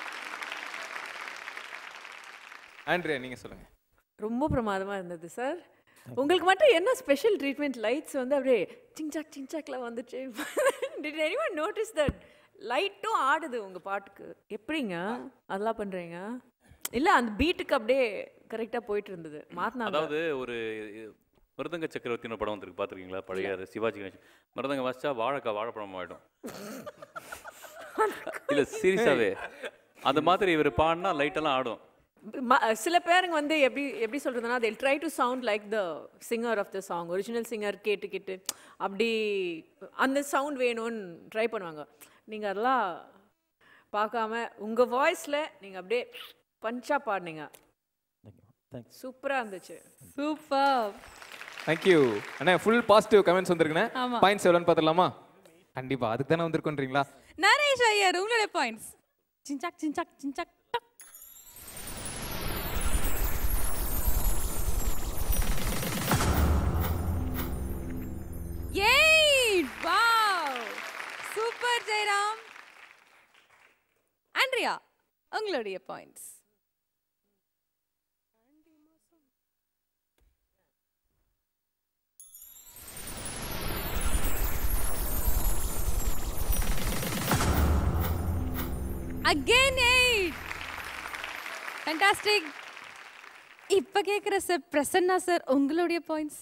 ஆண்ட்ரியா நீங்க சொல்லுங்க ரொம்ப பிரமாதமா இருந்தது சார் உங்களுக்கு மட்டும் என்ன ஸ்பெஷல் ட்ரீட்மெண்ட் லைட்ஸ் வந்து அப்படியே சிங்சாக் சிங்சாக்ல வந்துச்சு டிட் anyone நோட்டீஸ் தட் லைட்டும் ஆடுது உங்க பாட்டுக்கு எப்படிங்க அதெல்லாம் பண்றீங்க இல்ல அந்த பீட்டுக்கு அப்படியே கரெக்டா போயிட்டு இருந்தது மாத்தினாங்க அதாவது ஒரு மிருதங்க சக்கரவர்த்தின்னு ஒரு படம் வந்திருக்கு பார்த்துருக்கீங்களா பழைய அது சிவாஜி கணேசன் மிருதங்க வாசிச்சா வாழைக்காய் வாழைப்பழம் ஆகிடும் இல்லை சீரியஸாகவே அந்த மாதிரி இவர் பாடினா லைட்டெல்லாம் ஆடும் ம- சில பேருங்க வந்து எப்படி எப்படி சொல்றதுன்னா they try to sound like the singer of the song original singer கேட்டு கேட்டு அப்படி அந்த சவுண்ட் வேணும்னு ட்ரை பண்ணுவாங்க நீங்க அதெல்லாம் பார்க்காம உங்க வாய்ஸ்ல நீங்க அப்படியே பஞ்சா பாடினீங்க தேங்க்ஸ் சூப்பரா இருந்துச்சு சூப்பர் தேங்க்யூ அண்ணா ஃபுல் பாசிட்டிவ் கமெண்ட்ஸ் வந்திருக்குண்ணே ஆமா. பாயிண்ட்ஸ் எவ்வளோன்னு பார்த்துடலாமா கண்டிப்பா அதுக்கு தானே வந்திருக்கோன்றீங்களா நரேஷ் ஐயர் உங்களோட பாயிண்ட்ஸ் சின்சாக் சின்சாக் சின்சாக் டக் ஏய் வாவ் சூப்பர் ஜெயராம் ஆண்ட்ரியா உங்களுடைய பாயிண்ட்ஸ் அகைன் எயிட் ஃபேண்டாஸ்டிக் இப்ப கேக்குற சார் பிரசன்னா சார் உங்களுடைய points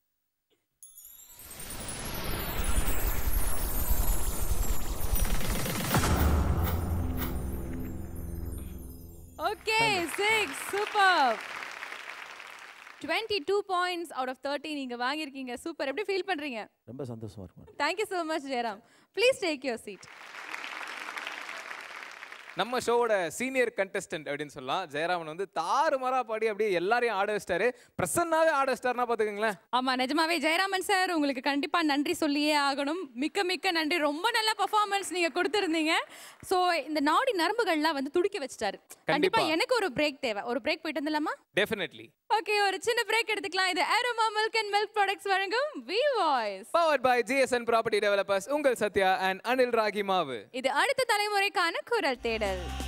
okay six super twenty two points out of thirty நீங்க வாங்கியிருக்கீங்க சூப்பர் எப்படி ஃபீல் பண்றீங்க ரொம்ப சந்தோஷமா இருக்கும் thank you so much Jayaram please take your seat நம்ம ஷோவோட சீனியர் கண்டெஸ்டன்ட் அப்படின்னு சொல்லலாம் ஜெயராமன் வந்து தாறுமாறா பாடி அப்படியே எல்லாரையும் ஆட வச்சிட்டாரு பிரசன்னாவே ஆட வச்சிட்டாருன்னா பாத்துக்கோங்களேன் ஆமா நிஜமாவே ஜெயராமன் சார் உங்களுக்கு கண்டிப்பா நன்றி சொல்லியே ஆகணும் மிக்க மிக்க நன்றி ரொம்ப நல்ல பெர்ஃபார்மன்ஸ் நீங்க கொடுத்துருந்தீங்க சோ இந்த நாடி நரம்புகள்லாம் வந்து துடிக்க வச்சிட்டாரு கண்டிப்பா கண்டிப்பா. எனக்கு ஒரு பிரேக் தேவை ஒரு பிரேக் போயிட்டு வந்துடலாமா டெஃபினெட்லி ஓகே ஒரு சின்ன பிரேக் எடுத்துக்கலாம் இது Aroma milk and milk products வழங்கும் V voice powered by GSN property developers உங்கள் சத்யா அண்ட் அனில் ராகி மாவு இது அடுத்த தலைமுறைக்கான குரல் தேடல்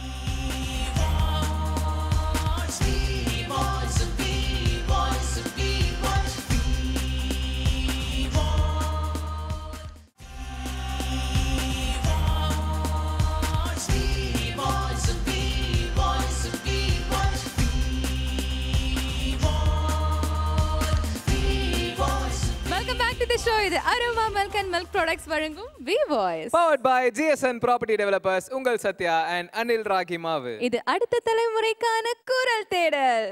welcome back to the show இது Aroma milk and milk products வழங்கும் V voice powered by GSN property developers உங்கள் சத்யா அண்ட் அனில் ராகி மாவு இது அடுத்த தலைமுறைக்கான குரல் தேடல்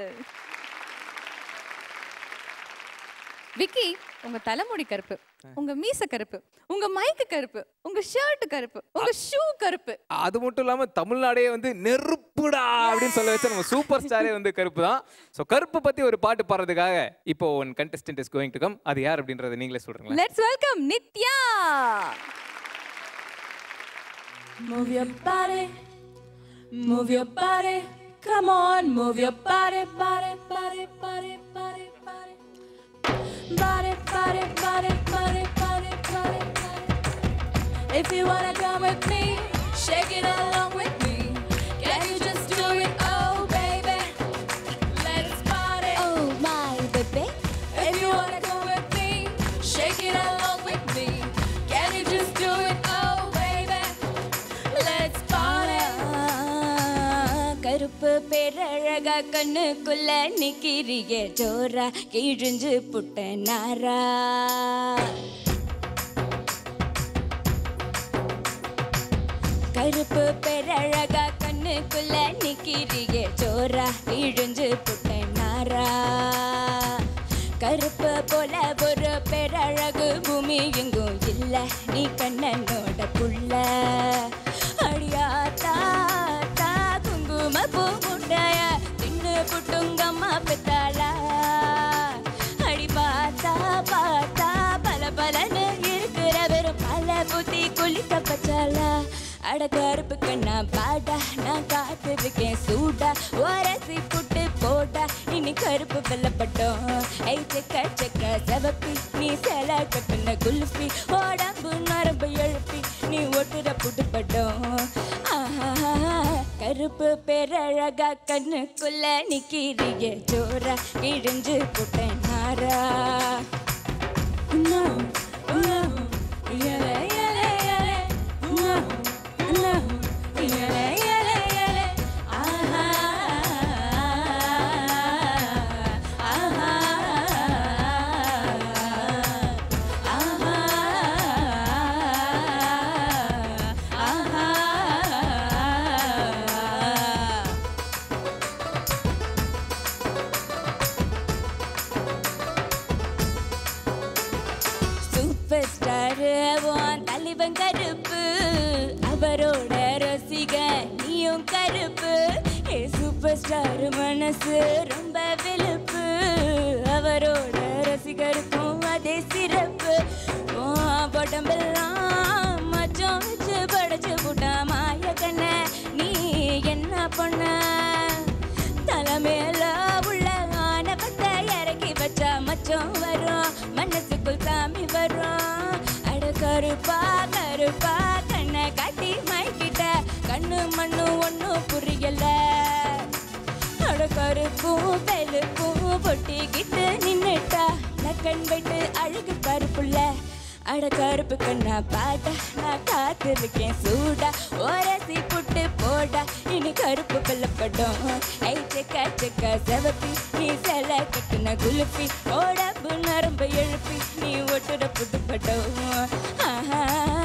விக்கி உங்க தலைமுடி கருப்பு உங்க மீச கருப்பு உங்க மைக்கு கருப்பு உங்க ஷர்ட் கருப்பு உங்க ஷூ கருப்பு அது மட்டும் இல்லாம தமிழ்நாடே வந்து நெருப்பு கருப்புடா அப்படின்னு சொல்ல வச்ச நம்ம சூப்பர் ஸ்டாரே வந்து கருப்பு தான் ஸோ கருப்பு பத்தி ஒரு பாட்டு பாடுறதுக்காக இப்போ one contestant is going to come அது யார் அப்படின்றத நீங்களே சொல்றீங்களா let's welcome Nithya Move your body, move your body, come on, move your body, body, body, body, body, body. Body, body, body, body, body, body, body. If you wanna come with me, shake it along with me. Can you just do it, oh baby? Let's party. Oh my baby. If you wanna come with me, shake it along with me. Can you just do it, oh baby? Let's party. கருப்பு பேரழகா கண்ணுக்குள்ள நிக்கிறிய ஜோரா கிழிஞ்சு புட்ட நாரா கருப்பு பேரழகா கண்ணுக்குள்ள நிக்கிறிய ஜோரா கிழிஞ்சு புட்ட நாரா கருப்பு போல ஒரு பேரழகு பூமி எங்கும் இல்ல நீ கண்ணனோட புள்ள அடியாத்தா தா குங்கும பூ முட்டைய தின்னு புட்டுங்கம்மா பெத்தாளா அடி பார்த்தா பார்த்தா பல பலன்னு இருக்கிற வெறும் பல புத்தி குளிக்க பச்சாலா அட கருப்பு கண்ணா பாடா நான் காத்திருக்கேன் சூடா ஓரசி புட்டு போடா இனி கருப்பு வெள்ளப்பட்டோம் ஐ செக்க செக்க செவப்பி நீ சேல கட்டுன குல்ஃபி உடம்பு நரம்பு எழுப்பி நீ ஒட்டுற புட்டுப்பட்டோம் ஆஹா கருப்பு பேரழகா கண்ணுக்குள்ள நிக்கிறிய ஜோரா கிழிஞ்சு புட்டேன் நாரா No, no, yele, yele, yele. No, no, yele, yele, yele. Aha, aha, aha. Super star உன் தலைவன் கருப்பு அவரோட ரசிக நீயும் கருப்பு ஏ சூப்பர் ஸ்டார் மனசு ரொம்ப வெளுப்பு அவரோட ரசிகருக்கும் அதே சிறப்பு உன் உடம்பெல்லாம் மச்சம் வச்சு படைச்சு புட்டா மாய கண்ண நீ என்ன பண்ண தலைமையில உள்ள ஆனவத்தை இறக்கி வச்சா மச்சம் வரும் மனசுக்குள் சாமி வரும் அட கருப்பா கருப்பா கண்ணை காட்டி மைக்கிட்ட கண்ணு மண்ணு ஒன்னும் புரியல அட கருப்பும் வெளுப்பும் பொட்டிக்கிட்டு நின்னுட்டா நக்கன் வைட்டு அழகு கருப்புள்ள அட கருப்பு கண்ணா பாட்டா நான் காத்திருக்கேன் சூடா ஓரசி புட்டு போடா இனி கருப்பு வெள்ளப்படும் ஐ செக்க செக்க செவப்பி நீ செல கட்டுன குலுப்பி ஓடம்பு நரம்பு எழுப்பி நீ ஒட்டுற புட்டுப்பட்டோம் ஆஹா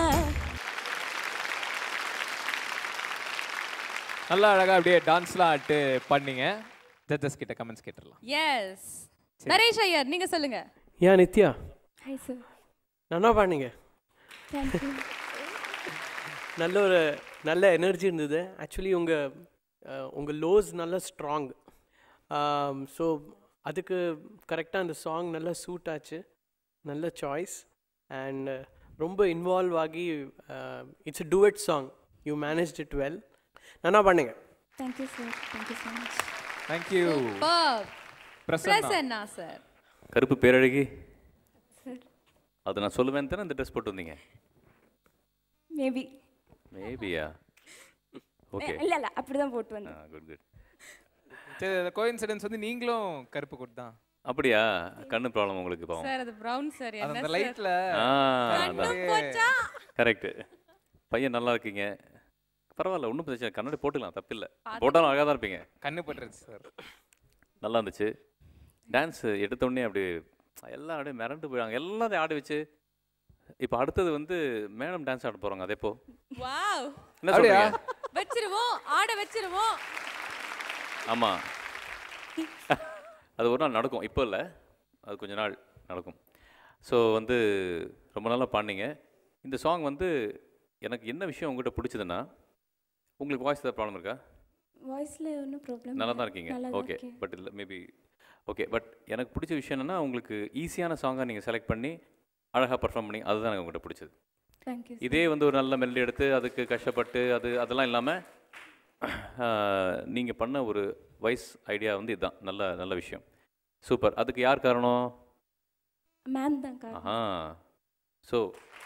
நல்லா அழகா அப்படியே டான்ஸ்லாம் ஆட்டு பண்ணீங்க ஜட்ஜஸ் கிட்ட கமெண்ட்ஸ் கேட்டுடலாம் எஸ் நரேஷ் ஐயர் நீங்க சொல்லுங்க ஏன் நித்யா ஹாய் சார் நல்லா பாடுனீங்க தேங்க்யூ நல்ல ஒரு நல்ல எனர்ஜி இருந்தது ஆக்சுவலி உங்கள் உங்கள் லோஸ் நல்ல ஸ்ட்ராங் ஸோ அதுக்கு கரெக்டாக அந்த சாங் நல்லா சூட் ஆச்சு நல்ல சாய்ஸ் அண்ட் ரொம்ப இன்வால்வ் ஆகி it's duet song you manage it well நல்லா பண்ணுங்க thank you sir thank you so much thank you பப் பிரசன்னா பிரசன்னா சார் கருப்பு பேரழகி சார் அது நான் சொல்லுவேன் தானே இந்த ட்ரெஸ் போட்டு வந்தீங்க மேபி மேபியா ஓகே இல்லை இல்லை அப்படி தான் போட்டு வந்தேன் குட் குட் சரி கோயின்சிடன்ஸ் வந்து நீங்களும் கருப்பு கோட் தான் அப்படியா கண்ணு ப்ராப்ளம் உங்களுக்கு பாவம் சார் அது பிரவுன் சார் அது என்ன அந்த சார் லைட்ல ஆ போச்சா கரெக்ட் பையன் நல்லா இருக்கீங்க பரவாயில்ல ஒன்றும் பிரச்சனை இல்லை. கண்ணாடி போட்டுக்கலாம் தப்பில்லை போட்டாலும் அழகாக தான் இருப்பீங்க கண்ணு பட்டுருச்சு சார் நல்லா இருந்துச்சு டான்ஸ் எடுத்த உடனே அப்படி எல்லாம் அப்படியே மிரண்டு போயிடாங்க எல்லாத்தையும் ஆடி வச்சு இப்போ அடுத்தது வந்து மேடம் டான்ஸ் ஆட போகிறாங்க அதே போ வாவ் என்ன அப்படியா? சொல்றீங்க வச்சிருவோம் ஆட வச்சிருவோம் ஆமாம் அது ஒரு நாள் நடக்கும் இப்போ இல்லை அது கொஞ்ச நாள் நடக்கும் ஸோ வந்து ரொம்ப நல்லா பாடினீங்க இந்த சாங் வந்து எனக்கு என்ன விஷயம் உங்ககிட்ட பிடிச்சதுன்னா உங்களுக்கு வாய்ஸ் ஏதாவது ப்ராப்ளம் இருக்கா வாய்ஸில் ஒன்றும் ப்ராப்ளம் நல்லா தான் இருக்கீங்க ஓகே பட் இல்லை மேபி ஓகே பட் எனக்கு பிடிச்ச விஷயம் என்னென்னா உங்களுக்கு ஈஸியான சாங்கை நீங்கள் செலக்ட் பண்ணி அழகாக பர்ஃபார்ம் பண்ணி அதுதான் எனக்கு உங்கள்கிட்ட பிடிச்சது தேங்க்யூ இதே வந்து ஒரு நல்ல மெல்லி எடுத்து அதுக்கு கஷ்டப்பட்டு அது அதெல்லாம் இல்லாமல் நீங்கள் பண்ண ஒரு வைஸ் ஐடியா வந்து இதுதான் நல்ல நல்ல விஷயம் சூப்பர் அதுக்கு யார் காரணம் மேம் தான் காரணம் ஆஹா ஸோ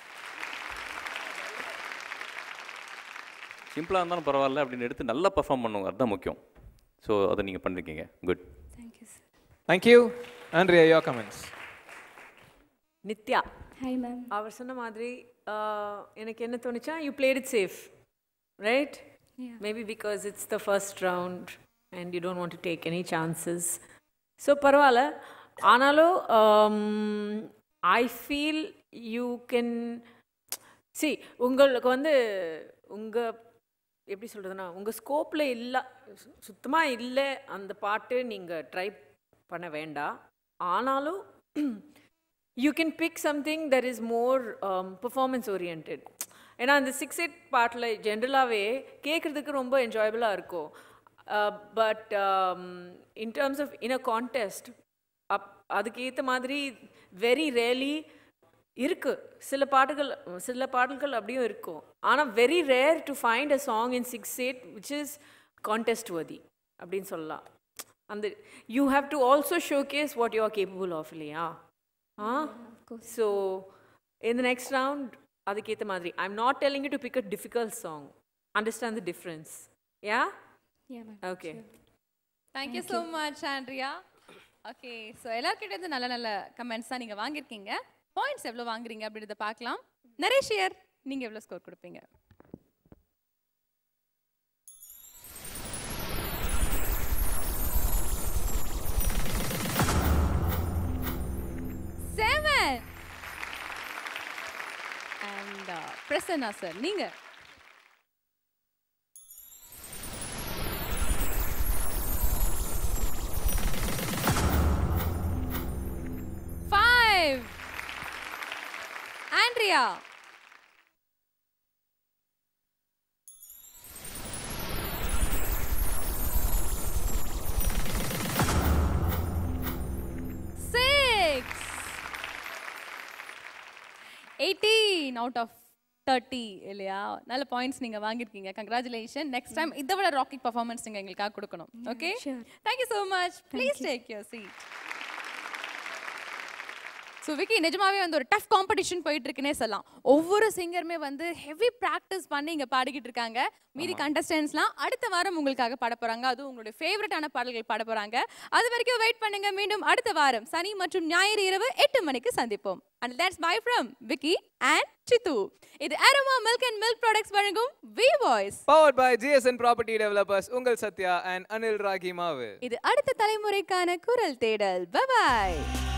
சிம்பிளாக இருந்தாலும் பரவாயில்ல அப்படின்னு எடுத்து நல்லா பர்ஃபார்ம் பண்ணுங்க அதுதான் முக்கியம் ஸோ அதை நீங்கள் பண்ணிருக்கீங்க good thank you sir thank you Andrea your comments Nithya hi ma'am அவர் சொன்ன மாதிரி ஆஹ், எனக்கு என்ன தோணுச்சா you played it safe right Yeah. Maybe because it's the first round and you don't want to take any chances so பரவாயில்ல ஆனாலும் I feel you can see உங்களுக்கு வந்து உங்கள் எப்படி சொல்கிறதுனா உங்கள் ஸ்கோப்பில் இல்லை சுத்தமாக இல்லை அந்த பாட்டு நீங்கள் ட்ரை பண்ண வேண்டாம் ஆனாலும் you can pick something that is more performance orient ஏன்னா அந்த சிக்ஸ் எயிட் பாட்டில் ஜென்ரலாகவே கேட்குறதுக்கு ரொம்ப என்ஜாயபுளாக இருக்கும் but in terms of in a contest up அதுக்கேற்ற மாதிரி வெரி ரேலி இருக்கு சில பாட்டுகள் சில பாடல்கள் அப்படியும் இருக்கும் ஆனால் very rare to find a song in six eight which is contest worthy அப்படின்னு சொல்லலாம் அந்த you have to also showcase what you are capable of இல்லையா ஆ so in the next round அதுக்கேற்ற மாதிரி I am not telling you to pick a difficult song understand the difference yeah Yeah, ma'am. Okay thank you so much Andrea okay so எல்லார்கிட்ட இருந்து நல்ல நல்ல comments தான் நீங்கள் வாங்கியிருக்கீங்க பாயிண்ட்ஸ் எவ்வளோ வாங்குறீங்க அப்படின்றத பார்க்கலாம் நரேஷியர் நீங்கள் எவ்வளோ ஸ்கோர் கொடுப்பீங்க செவன் அண்ட் பிரசன்னா சார் நீங்கள் Five. Andrea. Six. 18 out of 30 இல்லையா நல்ல பாயிண்ட்ஸ் நீங்க வாங்கியிருக்கீங்க கங்க்ராச்சுலேஷன் நெக்ஸ்ட் டைம் இதை விட ராக்கிங் பர்ஃபார்மன்ஸ் நீங்க எங்களுக்காக கொடுக்கணும் okay sure. Thank you so much please take your seat so Vicky நிஜமாவே வந்து ஒரு டஃப் காம்படிஷன் போயிட்டு இருக்குன்னே சொல்லலாம் ஒவ்வொரு சிங்கருமே வந்து ஹெவி ப்ராக்டிஸ் பண்ணி இங்கே பாடிக்கிட்டு இருக்காங்க மீதி கண்டஸ்டன்ஸ்லாம் அடுத்த வாரம் உங்களுக்காக பாட போறாங்க அதுவும் உங்களுடைய ஃபேவரட்டான பாடல்கள் பாட போறாங்க அது வரைக்கும் வெயிட் பண்ணுங்க மீண்டும் அடுத்த வாரம் சனி மற்றும் ஞாயிறு இரவு எட்டு மணிக்கு சந்திப்போம் and that's bye from Vicky and Sidhu இது Aroma milk and milk products வழங்கும் V voice powered by GSN property developers உங்கள் சத்யா அண்ட் அனில் ராகி மாவு இது அடுத்த தலைமுறைக்கான குரல் தேடல் பபாய்